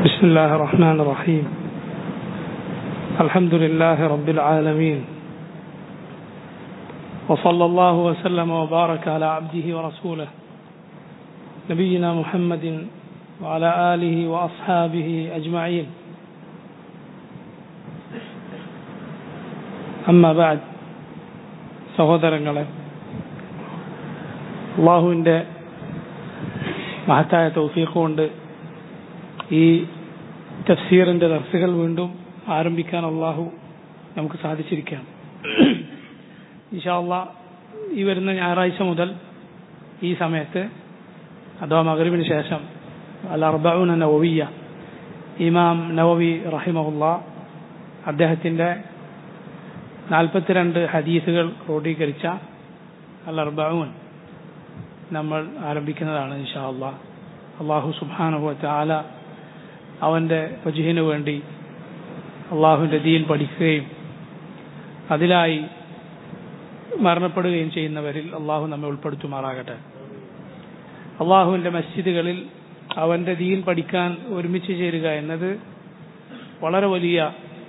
بسم الله الرحمن الرحيم الحمد لله رب العالمين وصلى الله وسلم وبارك على عبده ورسوله نبينا محمد وعلى آله وأصحابه أجمعين أما بعد സഹോദരങ്ങളെ അള്ളാഹുവിൻ്റെ മഹത്തായ തൗഫീഖ് കൊണ്ട് ഈ തഫ്സീറിന്റെ ദർസുകൾ വീണ്ടും ആരംഭിക്കാൻ അള്ളാഹു നമുക്ക് സാധിച്ചിരിക്കുകയാണ് ഇൻഷാല്ല ഈ വരുന്ന ഞായറാഴ്ച മുതൽ ഈ സമയത്ത് അഥവാ മകരുവിന് ശേഷം അൽ അർബഊന നവവിയ ഇമാം നവവി റഹിമഹുല്ല അദ്ദേഹത്തിന്റെ നാൽപ്പത്തിരണ്ട് ഹദീസുകൾ ക്രോഡീകരിച്ച അൽ അർബഊൻ നമ്മൾ ആരംഭിക്കുന്നതാണ് ഇൻഷാ അള്ളാഹ് അള്ളാഹു സുബാനുഭവ ചാല അവന്റെ വജുഹിനു വേണ്ടി അള്ളാഹുവിന്റെ ദീൻ പഠിക്കുകയും അതിലായി മരണപ്പെടുകയും ചെയ്യുന്നവരിൽ അള്ളാഹു നമ്മെ ഉൾപ്പെടുത്തുമാറാകട്ടെ അള്ളാഹുവിന്റെ മസ്ജിദുകളിൽ അവന്റെ ദീൻ പഠിക്കാൻ ഒരുമിച്ച് ചേരുക എന്നത് വളരെ വലിയ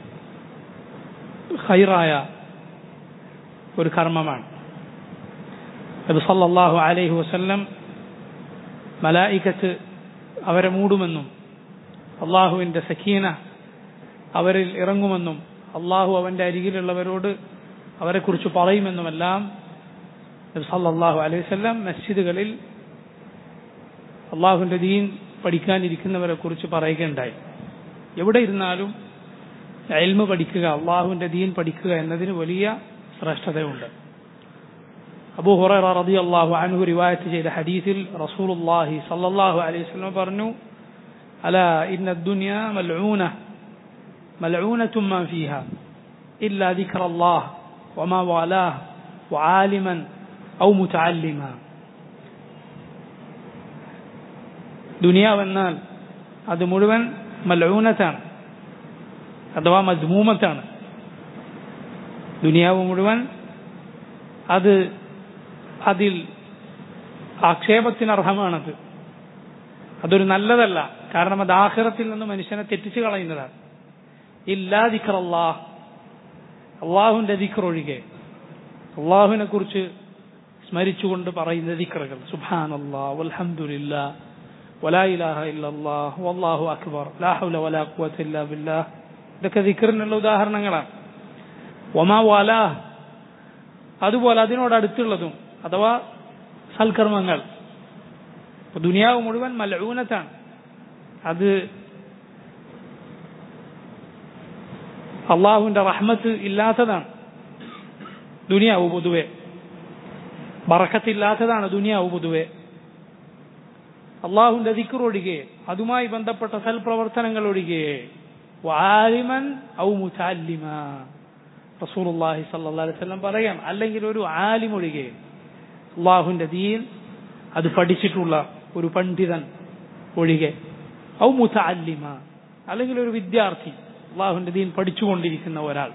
ഹൈറായ ഒരു കർമ്മമാണ് നബി സല്ലല്ലാഹു അലൈഹി വസല്ലം മലായിക്കത്ത് അവരെ മൂടുമെന്നും അള്ളാഹുവിന്റെ സഖീന അവരിൽ ഇറങ്ങുമെന്നും അള്ളാഹു അവന്റെ അരികിലുള്ളവരോട് അവരെക്കുറിച്ച് പറയുമെന്നുമെല്ലാം നബി സല്ലല്ലാഹു അലൈഹി വസല്ലം മസ്ജിദുകളിൽ അള്ളാഹുവിന്റെ ദീൻ പഠിക്കാനിരിക്കുന്നവരെ കുറിച്ച് പറയുകയുണ്ടായി എവിടെ ഇരുന്നാലും എൽമ പഠിക്കുക അള്ളാഹുവിന്റെ ദീൻ പഠിക്കുക എന്നതിന് വലിയ ശ്രേഷ്ഠതയുണ്ട് അബൂ ഹുറൈറ റളിയല്ലാഹു അൻഹു റിവായത്ത് ചെയ്ത ഹദീസിൽ റസൂലുള്ളാഹി സ്വല്ലല്ലാഹു അലൈഹി വസല്ലം പറഞ്ഞു അലാ ഇന്ന ദുനിയ മൽഊന മൽഊനത്തും മാ ഫീഹ ഇല്ലാ ദിക്റല്ലാഹ് വമാ വാലാഹ് വആലിമൻ ഔ മുതഅല്ലിമ ദുനിയാവെന്നാൽ അത് മുഴുവൻ മൽഊനത്താണ് അഥവാ മദ്മൂമത്താണ് ദുനിയാവ് മുഴുവൻ അത് അതിൽ ആക്ഷേപത്തിനർഹമാണത് അതൊരു നല്ലതല്ല കാരണം അത് ആഹ്റത്തിൽ നിന്ന് മനുഷ്യനെ തെറ്റിച്ചു കളയുന്നതാണ് ഇല്ലാ ദിക്റല്ലാഹ് അള്ളാഹുവിന്റെ ദിക്റൊഴികെ അള്ളാഹുവിനെ കുറിച്ച് സ്മരിച്ചുകൊണ്ട് പറയുന്ന ദിക്റുകൾ സുബാൻ അള്ളാഹ് അൽഹംദുലില്ലാ വലാ ഇലാഹ ഇല്ലല്ലാഹ് വല്ലാഹു അക്ബർ ലാ ഹൗല വലാ ഖുവത ഇല്ലാ ബില്ലാഹ് ഇതൊക്കെ ദിക്റിനുള്ള ഉദാഹരണങ്ങളാണ് ഒമാ വാലാഹ് അതുപോലെ അതിനോട് അടുത്തുള്ളതും അഥവാ സൽക്കർമ്മങ്ങൾ ദുനിയാവ് മുഴുവൻ മലൂനത്താണ് അത് അള്ളാഹുവിന്റെ റഹ്മത്ത് ഇല്ലാത്തതാണ് ദുനിയാവ് പൊതുവെ ബറക്കത്തില്ലാത്തതാണ് ദുനിയാവ് പൊതുവെ അള്ളാഹുവിന്റെ ദിക്കറൊഴികെ അതുമായി ബന്ധപ്പെട്ട സൽപ്രവർത്തനങ്ങൾ ഒഴികെ വാലിമൻ ഔ മുതാലിമ റസൂലുള്ളാഹി സല്ലല്ലാഹു അലൈഹി വസല്ലം പറയാം അല്ലെങ്കിൽ ഒരു ആലിം ഒഴികെ അള്ളാഹുവിന്റെ ദീൻ അത് പഠിച്ചിട്ടുള്ള ഒരു പണ്ഡിതൻ ഒഴികെ ഔ മുതഅല്ലിമ അല്ലെങ്കിൽ ഒരു വിദ്യാർത്ഥി അള്ളാഹുവിന്റെ ദീൻ പഠിച്ചുകൊണ്ടിരിക്കുന്ന ഒരാൾ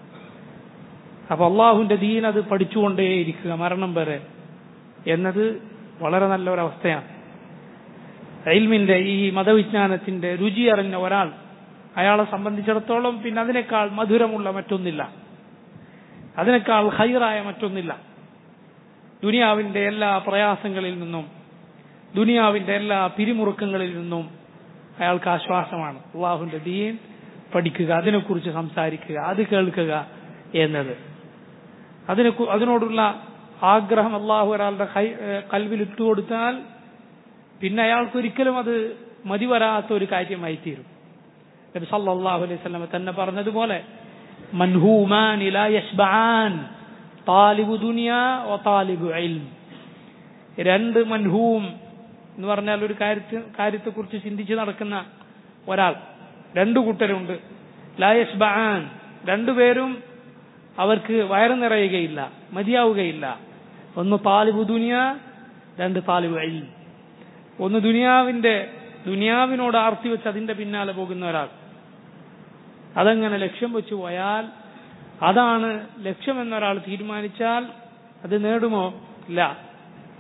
അപ്പൊ അള്ളാഹുവിന്റെ ദീൻ അത് പഠിച്ചുകൊണ്ടേയിരിക്കുക മരണം വരെ എന്നത് വളരെ നല്ല ഒരവസ്ഥയാണ് ഇൽമിന്റെ ഈ മതവിജ്ഞാനത്തിന്റെ രുചി അറിഞ്ഞ ഒരാൾ അയാളെ സംബന്ധിച്ചിടത്തോളം പിന്നെ അതിനേക്കാൾ മധുരമുള്ള മറ്റൊന്നില്ല അതിനേക്കാൾ ഹൈറായ മറ്റൊന്നില്ല ദുനിയാവിന്റെ എല്ലാ പ്രയാസങ്ങളിൽ നിന്നും ദുനിയാവിന്റെ എല്ലാ പിരിമുറുക്കങ്ങളിൽ നിന്നും അയാൾക്ക് ആശ്വാസമാണ് അള്ളാഹുവിന്റെ ദീൻ പഠിക്കുക അതിനെക്കുറിച്ച് സംസാരിക്കുക അത് കേൾക്കുക എന്നത് അതിനെ അതിനോടുള്ള ആഗ്രഹം അള്ളാഹു ഒരാളുടെ കൽവിൽ ഇട്ടുകൊടുത്താൽ പിന്നെ അയാൾക്ക് ഒരിക്കലും അത് മതിവരാത്ത ഒരു കാര്യമായി തീരും നബി സല്ലല്ലാഹു അലൈഹി വസല്ലം തന്നെ പറഞ്ഞതുപോലെ മൻഹൂമാൻ ലാ യശ്ബആൻ താലിബു ദുനിയ വ താലിബു ഇൽം രണ്ട് മൻഹൂം എന്ന് പറഞ്ഞാൽ ഒരു കാര്യത്തെ കാര്യത്തെക്കുറിച്ച് ചിന്തിച്ച് നടക്കുന്ന ഒരാൾ രണ്ടു കൂട്ടരുണ്ട് ലാ യശ്ബആൻ രണ്ടുപേരും അവർക്ക് വയറ് നിറയുകയില്ല മതിയാവുകയില്ല ഒന്ന് താലിബു ദുനിയ രണ്ട് താലിബു ഇൽം ഒന്ന് ദുനിയാവിന്റെ ദുനിയാവിനോട് ആർത്തി വെച്ച് അതിന്റെ പിന്നാലെ പോകുന്ന ഒരാൾ അതങ്ങനെ ലക്ഷ്യം വെച്ച് പോയാൽ അതാണ് ലക്ഷ്യമെന്നൊരാൾ തീരുമാനിച്ചാൽ അത് നേടുമോ ഇല്ല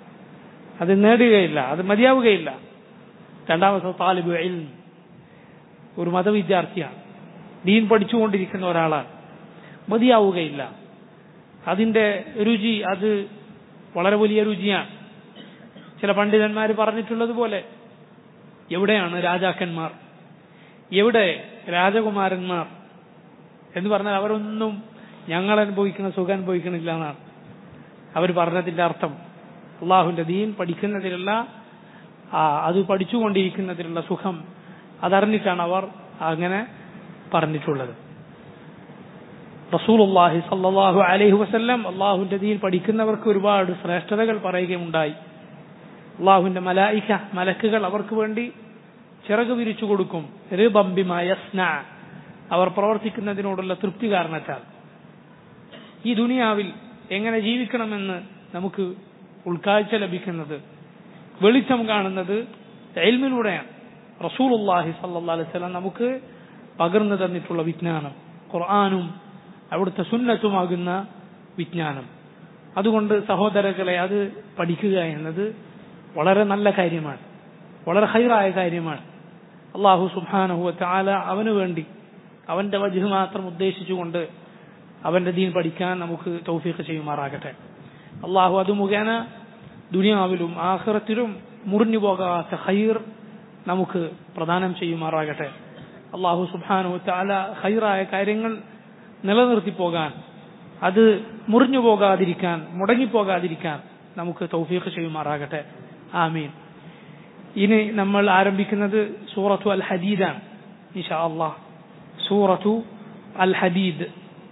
അത് നേടുകയില്ല അത് മതിയാവുകയില്ല രണ്ടാമത്തെ താലിബ് ഇൽം ഒരു മതവിദ്യാർത്ഥിയാണ് ദീൻ പഠിച്ചുകൊണ്ടിരിക്കുന്ന ഒരാളാണ് മതിയാവുകയില്ല അതിന്റെ രുചി അത് വളരെ വലിയ രുചിയാണ് ചില പണ്ഡിതന്മാർ പറഞ്ഞിട്ടുള്ളതുപോലെ എവിടെയാണ് രാജാക്കന്മാർ എവിടെ രാജകുമാരന്മാർ എന്ന് പറഞ്ഞാൽ അവരൊന്നും ഞങ്ങൾ അനുഭവിക്കുന്ന സുഖം അനുഭവിക്കണില്ല എന്നാണ് അവർ പറഞ്ഞതിന്റെ അർത്ഥം അള്ളാഹുവിന്റെ ദീൻ പഠിക്കുന്നതിലുള്ള ആ, അത് പഠിച്ചുകൊണ്ടിരിക്കുന്നതിലുള്ള സുഖം അതറിഞ്ഞിട്ടാണ് അവർ അങ്ങനെ പറഞ്ഞിട്ടുള്ളത് റസൂലുള്ളാഹി സല്ലല്ലാഹു അലൈഹി വസല്ലം അള്ളാഹുവിന്റെ ദീൻ പഠിക്കുന്നവർക്ക് ഒരുപാട് ശ്രേഷ്ഠതകൾ പറയുകയുണ്ടായി അള്ളാഹുവിന്റെ മലായിക മലക്കുകൾ അവർക്ക് വേണ്ടി ചിറക് വിരിച്ചു കൊടുക്കും ഋബംബിമായ അവർ പ്രവർത്തിക്കുന്നതിനോടുള്ള തൃപ്തി കാരണത്താൽ ഈ ദുനിയാവിൽ എങ്ങനെ ജീവിക്കണമെന്ന് നമുക്ക് ഉൾക്കാഴ്ച ലഭിക്കുന്നത് വെളിച്ചം കാണുന്നത് എൽമിലൂടെയാണ് റസൂലുള്ളാഹി സല്ലല്ലാഹു അലൈഹി വസല്ലം നമുക്ക് പകർന്നു തന്നിട്ടുള്ള വിജ്ഞാനം ഖുർആാനും അവിടുത്തെ സുന്നത്തുമാകുന്ന വിജ്ഞാനം അതുകൊണ്ട് സഹോദരങ്ങളെ അത് പഠിക്കുക എന്നത് വളരെ നല്ല കാര്യമാണ് വളരെ ഹൈറായ കാര്യമാണ് അള്ളാഹു സുബാനഹു താല അവന് വേണ്ടി അവന്റെ വജുഹ് മാത്രം ഉദ്ദേശിച്ചുകൊണ്ട് അവന്റെ ദീൻ പഠിക്കാൻ നമുക്ക് തൗഫീഖ് ചെയ്യുമാറാകട്ടെ അള്ളാഹു അത് മുഖേന ദുനിയാവിലും ആഖിറത്തിലും മുറിഞ്ഞു പോകാത്ത ഹൈർ നമുക്ക് പ്രദാനം ചെയ്യുമാറാകട്ടെ അള്ളാഹു സുബാനു താല ഹൈറായ കാര്യങ്ങൾ നിലനിർത്തി പോകാൻ അത് മുറിഞ്ഞു പോകാതിരിക്കാൻ മുടങ്ങിപ്പോകാതിരിക്കാൻ നമുക്ക് തൗഫീഖ് ചെയ്യുമാറാകട്ടെ ആമീൻ ഇനി നമ്മൾ ആരംഭിക്കുന്നത് സൂറത്തു അൽ ഹദീദാണ് ഇൻഷാ അള്ളാഹ് സൂറത്തു അൽ ഹദീദ്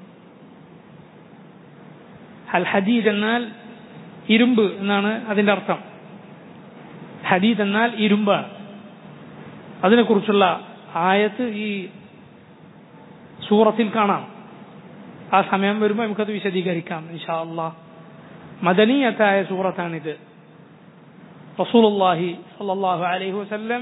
അൽ ഹദീദ് എന്നാൽ ഇരുമ്പ് എന്നാണ് അതിന്റെ അർത്ഥം ഹദീദ് എന്നാൽ ഇരുമ്പാണ് അതിനെക്കുറിച്ചുള്ള ആയത്ത് ഈ സൂറത്തിൽ കാണാം ആ സമയം വരുമ്പോൾ നമുക്കത് വിശദീകരിക്കാം ഇൻഷാ അള്ളാഹ് മദനീയത്തായ സൂറത്താണിത് റസൂലുള്ളാഹി സല്ലല്ലാഹു അലൈഹി വസല്ലം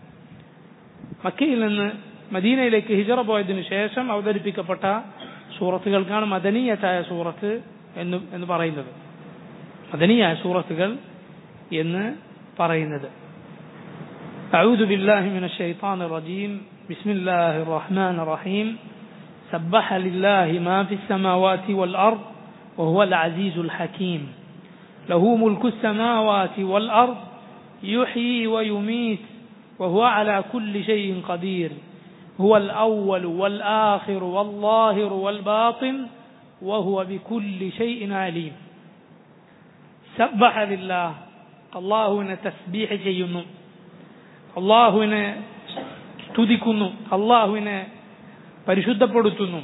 മക്കയിൽ നിന്ന് മദീനയിലേക്ക് ഹിജറ പോയതിനു ശേഷം അവതരിപ്പിക്കപ്പെട്ട സൂറത്തുകൾക്കാണ് മദനീയത്തായ സൂറത്ത് എന്ന് എന്ന് പറയുന്നത് മദനീയായ സൂറത്തുകൾ എന്ന് പറയുന്നത് أعوذ بالله من الشيطان الرجيم بسم الله الرحمن الرحيم سبح لله ما في السماوات والأرض وهو العزيز الحكيم له ملك السماوات والأرض يحيي ويميت وهو على كل شيء قدير هو الأول والآخر والظاهر والباطن وهو بكل شيء عليم سبح لله الله تسبيح ചെയ്യുന്നു അള്ളാഹുവിനെ സ്തുതിക്കുന്നു അള്ളാഹുവിനെ പരിശുദ്ധപ്പെടുത്തുന്നു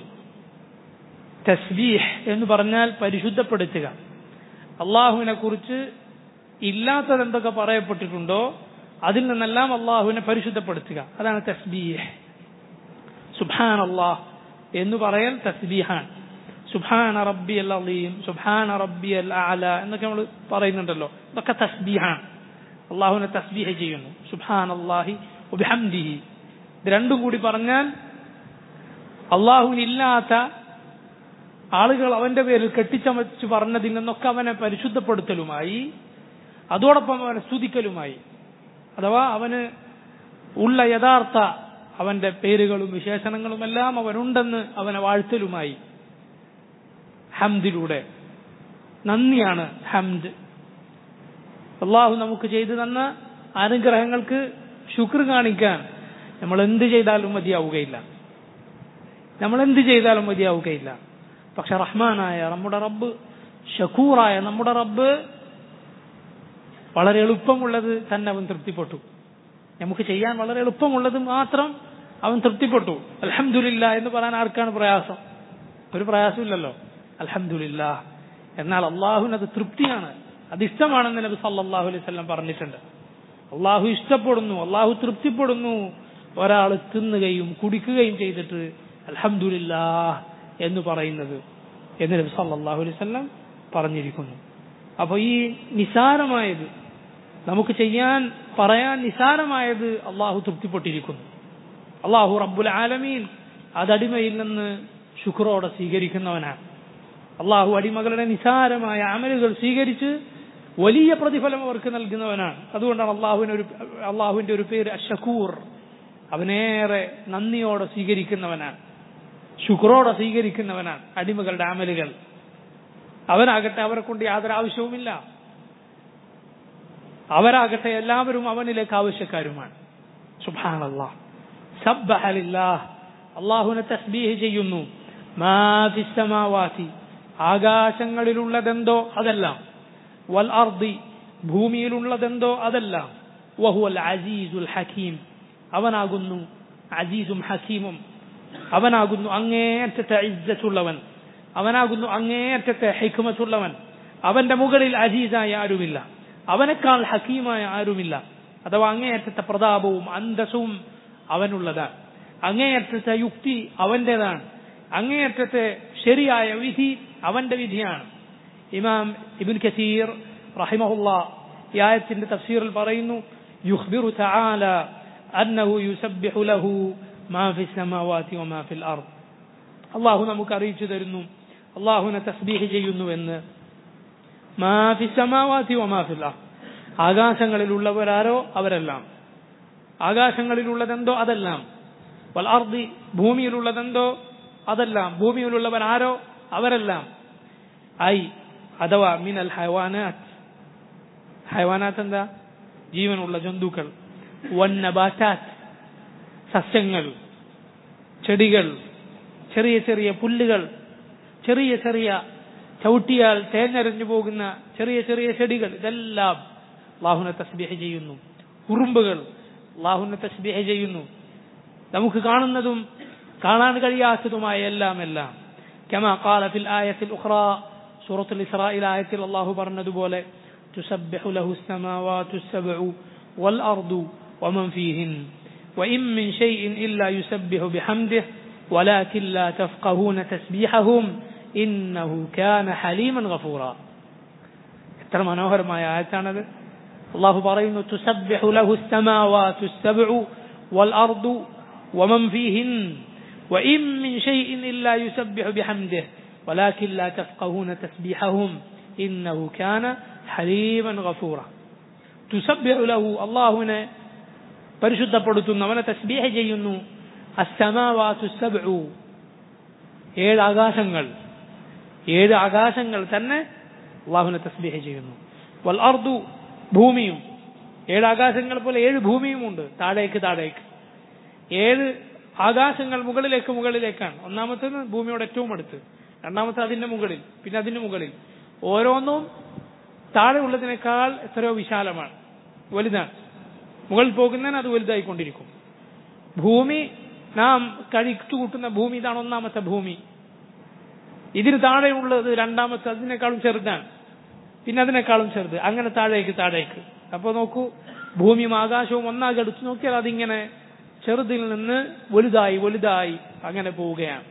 തസ്ബീഹ് എന്ന് പറഞ്ഞാൽ പരിശുദ്ധപ്പെടുത്തുക അള്ളാഹുവിനെ കുറിച്ച് ഇല്ലാത്തത് എന്തൊക്കെ പറയപ്പെട്ടിട്ടുണ്ടോ അതിൽ നിന്നെല്ലാം അള്ളാഹുവിനെ പരിശുദ്ധപ്പെടുത്തുക അതാണ് തസ്ബീഹ് സുബാൻ അള്ളാഹ് എന്ന് പറയൽ തസ്ബീഹാൻ സുബാന റബ്ബി അൽ അലീം സുബാന റബ്ബി അൽ അല എന്നൊക്കെ നമ്മൾ പറയുന്നുണ്ടല്ലോ ഇതൊക്കെ തസ്ബീഹാണ് അള്ളാഹുവിനെ തസ്ബീഹ് ചെയ്യുന്നു സുബാൻ അള്ളാഹി ഉബിഹംദിഹി ഇത് രണ്ടും കൂടി പറഞ്ഞാൽ അള്ളാഹുവിനില്ലാത്ത ആളുകൾ അവന്റെ പേരിൽ കെട്ടിച്ചമച്ച് പറഞ്ഞതിൽ നിന്നൊക്കെ അവനെ പരിശുദ്ധപ്പെടുത്തലുമായി അതോടൊപ്പം അവനെ സ്തുതിക്കലുമായി അഥവാ അവന് ഉള്ള യഥാർത്ഥ അവന്റെ പേരുകളും വിശേഷണങ്ങളും എല്ലാം അവനുണ്ടെന്ന് അവനെ വാഴ്ത്തലുമായി ഹംദിലൂടെ നന്ദിയാണ് ഹംദ് അള്ളാഹു നമുക്ക് ചെയ്തു തന്ന അനുഗ്രഹങ്ങൾക്ക് ശുക്ർ കാണിക്കാൻ നമ്മൾ എന്ത് ചെയ്താലും മതിയാവുകയില്ല നമ്മൾ എന്ത് ചെയ്താലും മതിയാവുകയില്ല പക്ഷെ റഹ്മാനായ നമ്മുടെ റബ്ബ് ഷക്കൂറായ നമ്മുടെ റബ്ബ് വളരെ എളുപ്പമുള്ളത് തന്നെ അവൻ തൃപ്തിപ്പെട്ടു നമുക്ക് ചെയ്യാൻ വളരെ എളുപ്പമുള്ളത് മാത്രം അവൻ തൃപ്തിപ്പെട്ടു അലഹമില്ല എന്ന് പറയാൻ ആർക്കാണ് പ്രയാസം ഒരു പ്രയാസമില്ലല്ലോ അലഹമില്ല എന്നാൽ അള്ളാഹുവിന് അത് തൃപ്തിയാണ് അത് ഇഷ്ടമാണെന്ന് നബി സല്ലാഹു അലൈഹി സ്വല്ലം പറഞ്ഞിട്ടുണ്ട് അള്ളാഹു ഇഷ്ടപ്പെടുന്നു അള്ളാഹു തൃപ്തിപ്പെടുന്നു ഒരാൾ തിന്നുകയും കുടിക്കുകയും ചെയ്തിട്ട് അലഹമില്ല എന്ന് പറയുന്നത് എന്ന് നബി സല്ലാഹു അലൈഹി സ്വല്ലം പറഞ്ഞിരിക്കുന്നു അപ്പൊ ഈ നിസാരമായത് നമുക്ക് ചെയ്യാൻ പറയാൻ നിസാരമായത് അള്ളാഹു തൃപ്തിപ്പെട്ടിരിക്കുന്നു അള്ളാഹു റബ്ബുൽ ആലമീൻ അതടിമയിൽ നിന്ന് ശുക്രോടെ സ്വീകരിക്കുന്നവനാണ് അള്ളാഹു അടിമകളുടെ നിസാരമായ അമലുകൾ സ്വീകരിച്ച് വലിയ പ്രതിഫലം അവർക്ക് നൽകുന്നവനാണ് അതുകൊണ്ടാണ് അള്ളാഹുവിന് ഒരു അള്ളാഹുവിന്റെ ഒരു പേര് അഷക്കൂർ അവനേറെ നന്ദിയോടെ സ്വീകരിക്കുന്നവനാണ് ശുക്രോടെ സ്വീകരിക്കുന്നവനാണ് അടിമകളുടെ അമലുകൾ അവനാകട്ടെ അവരെ കൊണ്ട് യാതൊരു ആവശ്യവുമില്ല അവരാകട്ടെ എല്ലാവരും അവനിലേക്ക് ആവശ്യക്കാരുമാണ് സുബാനല്ലാ സബ്ബഹലില്ലാഹ് അള്ളാഹുനെ തസ്ബീഹ് ചെയ്യുന്നു മാഫിസമാവാത്തി ആകാശങ്ങളിലുള്ളതെന്തോ അതെല്ലാം വൽ അർദി ഭൂമിയിലുള്ളതെന്തോ അതെല്ലാം വഹുവൽ അസീസുൽ ഹക്കീം അവനാകുന്നു അസീസും ഹക്കീമും അവനാകുന്നു അങ്ങേയറ്റത്തെ ഇജ്ജത്തുള്ളവൻ അവനാകുന്നു അങ്ങേയറ്റത്തെ ഹിക്മത്തുള്ളവൻ അവന്റെ മുകളിൽ അജീസായ ആരുമില്ല അവനേക്കാൾ ഹക്കീമായ ആരുമില്ല അഥവാ അങ്ങേയറ്റത്തെ പ്രതാപവും അന്തസ്സും അവനുള്ളതാണ് അങ്ങേയറ്റത്തെ യുക്തി അവന്റേതാണ് അങ്ങേയറ്റത്തെ ശരിയായ വിധി അവന്റെ വിധിയാണ് ഇമാം ഇബിൻ കസീർ റഹിമഹുല്ല ഈ ആയത്തിന്റെ തഫ്സീറിൽ പറയുന്നു യുഖ്ബിറു തആല അന്നഹു യുസബ്ബിഹു ലഹു മാ ഫി സമാവാതി വമാ ഫിൽ അർദ് അള്ളാഹു നമുക്ക് അറിയിച്ചു തരുന്നു അള്ളാഹുവിനെ തസ്ബീഹ് ചെയ്യുന്നുവെന്ന് മാ ഫി സമാവാതി വമാ ഫിൽ അർദ് ആകാശങ്ങളിലുള്ളവരാരോ അവരെല്ലാം ആകാശങ്ങളിലുള്ളതെന്തോ അതെല്ലാം വൽ അർദി ഭൂമിയിലുള്ളതെന്തോ അതെല്ലാം ഭൂമിയിലുള്ളവർ ആരോ അവരെല്ലാം ഐ അഥവാ മിനൽ ഹൈവാനാത്ത് ഹൈവാനാത്ത് എന്താ ജീവനുള്ള ജന്തുക്കൾ വന്നബാറ്റാത്ത് സസ്യങ്ങൾ ചെടികൾ ചെറിയ ചെറിയ പുല്ലുകൾ ചെറിയ ചെറിയ ചവിട്ടിയാൽ തേഞ്ഞറിഞ്ഞു പോകുന്ന ചെറിയ ചെറിയ ചെടികൾ ഇതെല്ലാം അള്ളാഹുനെ തസ്ബീഹ് ചെയ്യുന്നു ഉറുമ്പുകൾ അള്ളാഹുനെ തസ്ബീഹ് ചെയ്യുന്നു നമുക്ക് കാണുന്നതും കാണാൻ കഴിയാത്തതുമായ എല്ലാം എല്ലാം كما قال في الآية الأخرى سورة الإسراء آية الله برند بوله تسبح له السماوات السبع والأرض ومن فيهن وإن من شيء إلا يسبح بحمده ولكن لا تفقهون تسبيحهم إنه كان حليما غفورا എത്ര മനോഹരമായ ആയത്താണത് അള്ളാഹു പറയുന്നു തുസബ്ബിഹു ലഹു السماوات السبع والأرض ومن فيهن وإن من شيء إلا يسبح بحمده ولكن لا تفقهون تسبيحهم إنه كان حليما غفورا تسبح له الله പരിശുദ്ധപ്പെടുത്തുന്നു അവനെ തസ്ബീഹ ചെയ്യുന്നു അസ്സമാവാത്തു സബ്ഉ ഏഴ് ആകാശങ്ങൾ ഏഴ് ആകാശങ്ങൾ തന്നെ അള്ളാഹുവിനെ തസ്ബീഹ ചെയ്യുന്നു വൽ അർദു ഭൂമിയും ഏഴ് ആകാശങ്ങൾ പോലെ ഏഴ് ഭൂമിയുമുണ്ട് താഴേക്ക് താഴേക്ക് ഏഴ് ആകാശങ്ങൾ മുകളിലേക്ക് മുകളിലേക്കാണ് ഒന്നാമത്തേത് ഭൂമിയോട് ഏറ്റവും അടുത്ത് രണ്ടാമത്തെ അതിന്റെ മുകളിൽ പിന്നെ അതിന്റെ മുകളിൽ ഓരോന്നും താഴെ ഉള്ളതിനേക്കാൾ എത്രയോ വിശാലമാണ് വലുതാണ് മുകളിൽ പോകുന്നതിന് അത് വലുതായിക്കൊണ്ടിരിക്കും ഭൂമി നാം കഴിച്ചു കൂട്ടുന്ന ഭൂമി ഇതാണ് ഒന്നാമത്തെ ഭൂമി ഇതിന് താഴെയുള്ളത് രണ്ടാമത്തെ അതിനേക്കാളും ചെറുതാണ് പിന്നെ അതിനേക്കാളും ചെറുത് അങ്ങനെ താഴേക്ക് താഴേക്ക് അപ്പൊ നോക്കൂ ഭൂമിയും ആകാശവും ഒന്നാകെ എടുത്തു നോക്കിയാൽ അതിങ്ങനെ ചെറുതിൽ നിന്ന് വലുതായി വലുതായി അങ്ങനെ പോവുകയാണ്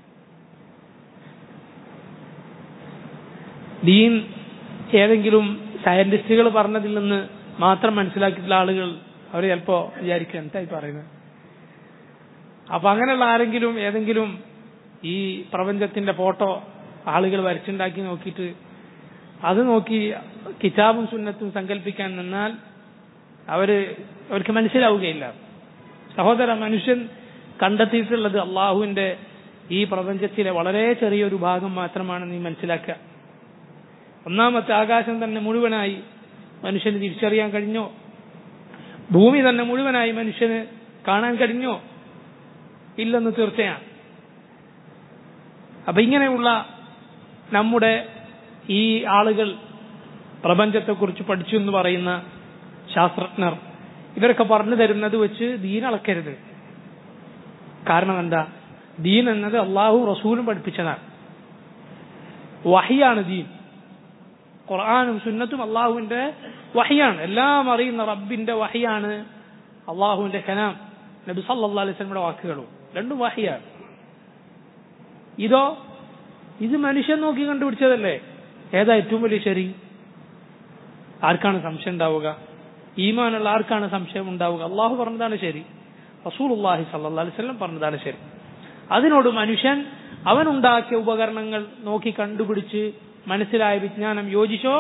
ദീൻ ഏതെങ്കിലും സയന്റിസ്റ്റുകൾ പറഞ്ഞതിൽ നിന്ന് മാത്രം മനസ്സിലാക്കിയിട്ടുള്ള ആളുകൾ അവർ ചിലപ്പോ വിചാരിക്കുക എന്തായി പറയുന്നത് അപ്പൊ അങ്ങനെയുള്ള ആരെങ്കിലും ഏതെങ്കിലും ഈ പ്രപഞ്ചത്തിന്റെ ഫോട്ടോ ആളുകൾ വരച്ചുണ്ടാക്കി നോക്കിയിട്ട് അത് നോക്കി കിതാബും സുന്നത്തും സങ്കല്പിക്കാൻ നിന്നാൽ അവര് അവർക്ക് മനസ്സിലാവുകയില്ല സഹോദര മനുഷ്യൻ കണ്ടെത്തിയിട്ടുള്ളത് അള്ളാഹുവിന്റെ ഈ പ്രപഞ്ചത്തിലെ വളരെ ചെറിയൊരു ഭാഗം മാത്രമാണ് നീ മനസ്സിലാക്കുക ഒന്നാമത്തെ ആകാശം തന്നെ മുഴുവനായി മനുഷ്യന് തിരിച്ചറിയാൻ കഴിഞ്ഞോ ഭൂമി തന്നെ മുഴുവനായി മനുഷ്യന് കാണാൻ കഴിഞ്ഞോ ഇല്ലെന്ന് തീർച്ചയാണ് അപ്പൊ ഇങ്ങനെയുള്ള നമ്മുടെ ഈ ആളുകൾ പ്രപഞ്ചത്തെക്കുറിച്ച് പഠിച്ചു എന്ന് പറയുന്ന ശാസ്ത്രജ്ഞർ ഇവരൊക്കെ പറഞ്ഞു തരുന്നത് വെച്ച് ദീൻ അളക്കരുത് കാരണം എന്താ ദീൻ എന്നത് അള്ളാഹു റസൂലും പഠിപ്പിച്ചതാണ് വഹിയാണ് ദീൻ ഖുർആാനും സുന്നത്തും അള്ളാഹുവിന്റെ വഹിയാണ് എല്ലാം അറിയുന്ന റബ്ബിന്റെ വഹിയാണ് അള്ളാഹുവിന്റെ കലാം നബി സല്ലാ അലൈഹി സ്വലമിയുടെ വാക്കുകളും രണ്ടും വഹിയാണ് ഇതോ ഇത് മനുഷ്യൻ നോക്കി കണ്ടുപിടിച്ചതല്ലേ ഏതാ ഏറ്റവും വലിയ ശരി ആർക്കാണ് സംശയം ഉണ്ടാവുക ഈമാനുള്ള ആർക്കാണ് സംശയം ഉണ്ടാവുക അള്ളാഹു പറഞ്ഞതാണ് ശരി റസൂൽ അള്ളാഹി സല്ലാ അലൈഹി സ്വലം പറഞ്ഞതാണ് ശരി അതിനോട് മനുഷ്യൻ അവനുണ്ടാക്കിയ ഉപകരണങ്ങൾ നോക്കി കണ്ടുപിടിച്ച് മനസ്സിലായ വിജ്ഞാനം യോജിച്ചോ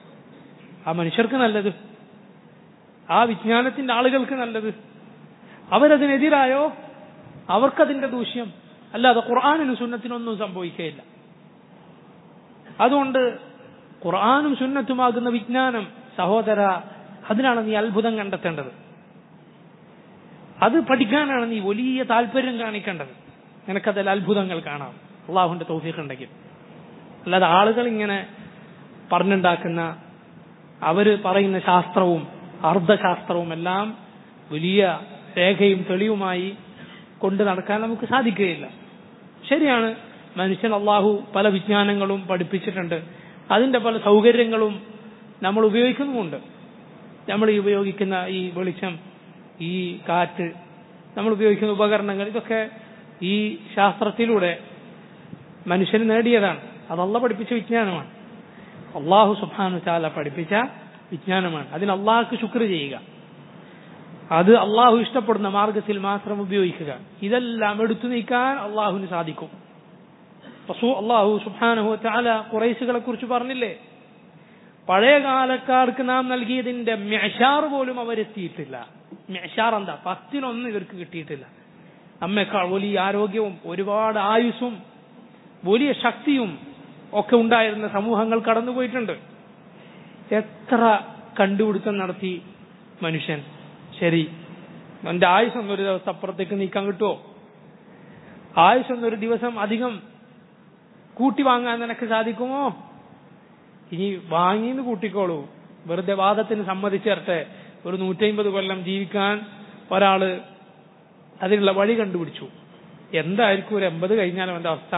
ആ മനുഷ്യർക്ക് നല്ലത് ആ വിജ്ഞാനത്തിന്റെ ആളുകൾക്ക് നല്ലത് അവരതിനെതിരായോ അവർക്കതിന്റെ ദൂഷ്യം അല്ലാതെ ഖുർആാനിനും സുന്നത്തിനൊന്നും സംഭവിക്കുകയില്ല അതുകൊണ്ട് ഖുർആാനും സുന്നത്തുമാകുന്ന വിജ്ഞാനം സഹോദര അതിനാണ് നീ അത്ഭുതം കണ്ടെത്തേണ്ടത് അത് പഠിക്കാനാണ് നീ വലിയ താല്പര്യം കാണിക്കേണ്ടത് നിനക്കതിൽ അത്ഭുതങ്ങൾ കാണാം അള്ളാഹുന്റെ തൗഫീഖ് ഉണ്ടെങ്കിൽ അല്ലാതെ ആളുകൾ ഇങ്ങനെ പറഞ്ഞുണ്ടാക്കുന്ന അവര് പറയുന്ന ശാസ്ത്രവും അർദ്ധശാസ്ത്രവും എല്ലാം വലിയ രേഖയും തെളിവുമായി കൊണ്ട് നടക്കാൻ നമുക്ക് സാധിക്കുകയില്ല ശരിയാണ് മനുഷ്യൻ അള്ളാഹു പല വിജ്ഞാനങ്ങളും പഠിപ്പിച്ചിട്ടുണ്ട് അതിന്റെ പല സൗകര്യങ്ങളും നമ്മൾ ഉപയോഗിക്കുന്നുമുണ്ട് നമ്മൾ ഈ ഉപയോഗിക്കുന്ന ഈ വെളിച്ചം ഈ കാറ്റ് നമ്മൾ ഉപയോഗിക്കുന്ന ഉപകരണങ്ങൾ ഇതൊക്കെ ഈ ശാസ്ത്രത്തിലൂടെ മനുഷ്യന് നേടിയതാണ് അതല്ല പഠിപ്പിച്ച വിജ്ഞാനമാണ് അള്ളാഹു സുബാനു ചാല പഠിപ്പിച്ച വിജ്ഞാനമാണ് അതിന് അള്ളാഹുക്ക് ശുക്ർ ചെയ്യുക അത് അള്ളാഹു ഇഷ്ടപ്പെടുന്ന മാർഗത്തിൽ മാത്രം ഉപയോഗിക്കുക ഇതെല്ലാം എടുത്തു നീക്കാൻ അള്ളാഹുവിന് സാധിക്കും അള്ളാഹു സുബാനഹു ചാല കുറേശുകളെ കുറിച്ച് പറഞ്ഞില്ലേ പഴയ കാലക്കാർക്ക് നാം നൽകിയതിന്റെ മെഷാർ പോലും അവരെത്തിയിട്ടില്ല മെഷാർ എന്താ പത്തിനൊന്നും ഇവർക്ക് കിട്ടിയിട്ടില്ല നമ്മെക്കാൾ വലിയ ആരോഗ്യവും ഒരുപാട് ആയുസ്സും വലിയ ശക്തിയും ഒക്കെ ഉണ്ടായിരുന്ന സമൂഹങ്ങൾ കടന്നുപോയിട്ടുണ്ട് എത്ര കണ്ടുപിടുത്തം നടത്തി മനുഷ്യൻ ശരി എന്റെ ആയുസ് ഒന്നൊരു ദിവസം അപ്പുറത്തേക്ക് നീക്കാൻ കിട്ടുമോ ആയുസ് ഒന്നൊരു ദിവസം അധികം കൂട്ടി വാങ്ങാൻ നിനക്ക് സാധിക്കുമോ ഇനി വാങ്ങിന്ന് കൂട്ടിക്കോളൂ വെറുതെ വാദത്തിന് സമ്മതിച്ചേർട്ടെ ഒരു നൂറ്റമ്പത് കൊല്ലം ജീവിക്കാൻ ഒരാള് അതിനുള്ള വഴി കണ്ടുപിടിച്ചു എന്തായിരിക്കും ഒരു എൺപത് കഴിഞ്ഞാലും എന്റെ അവസ്ഥ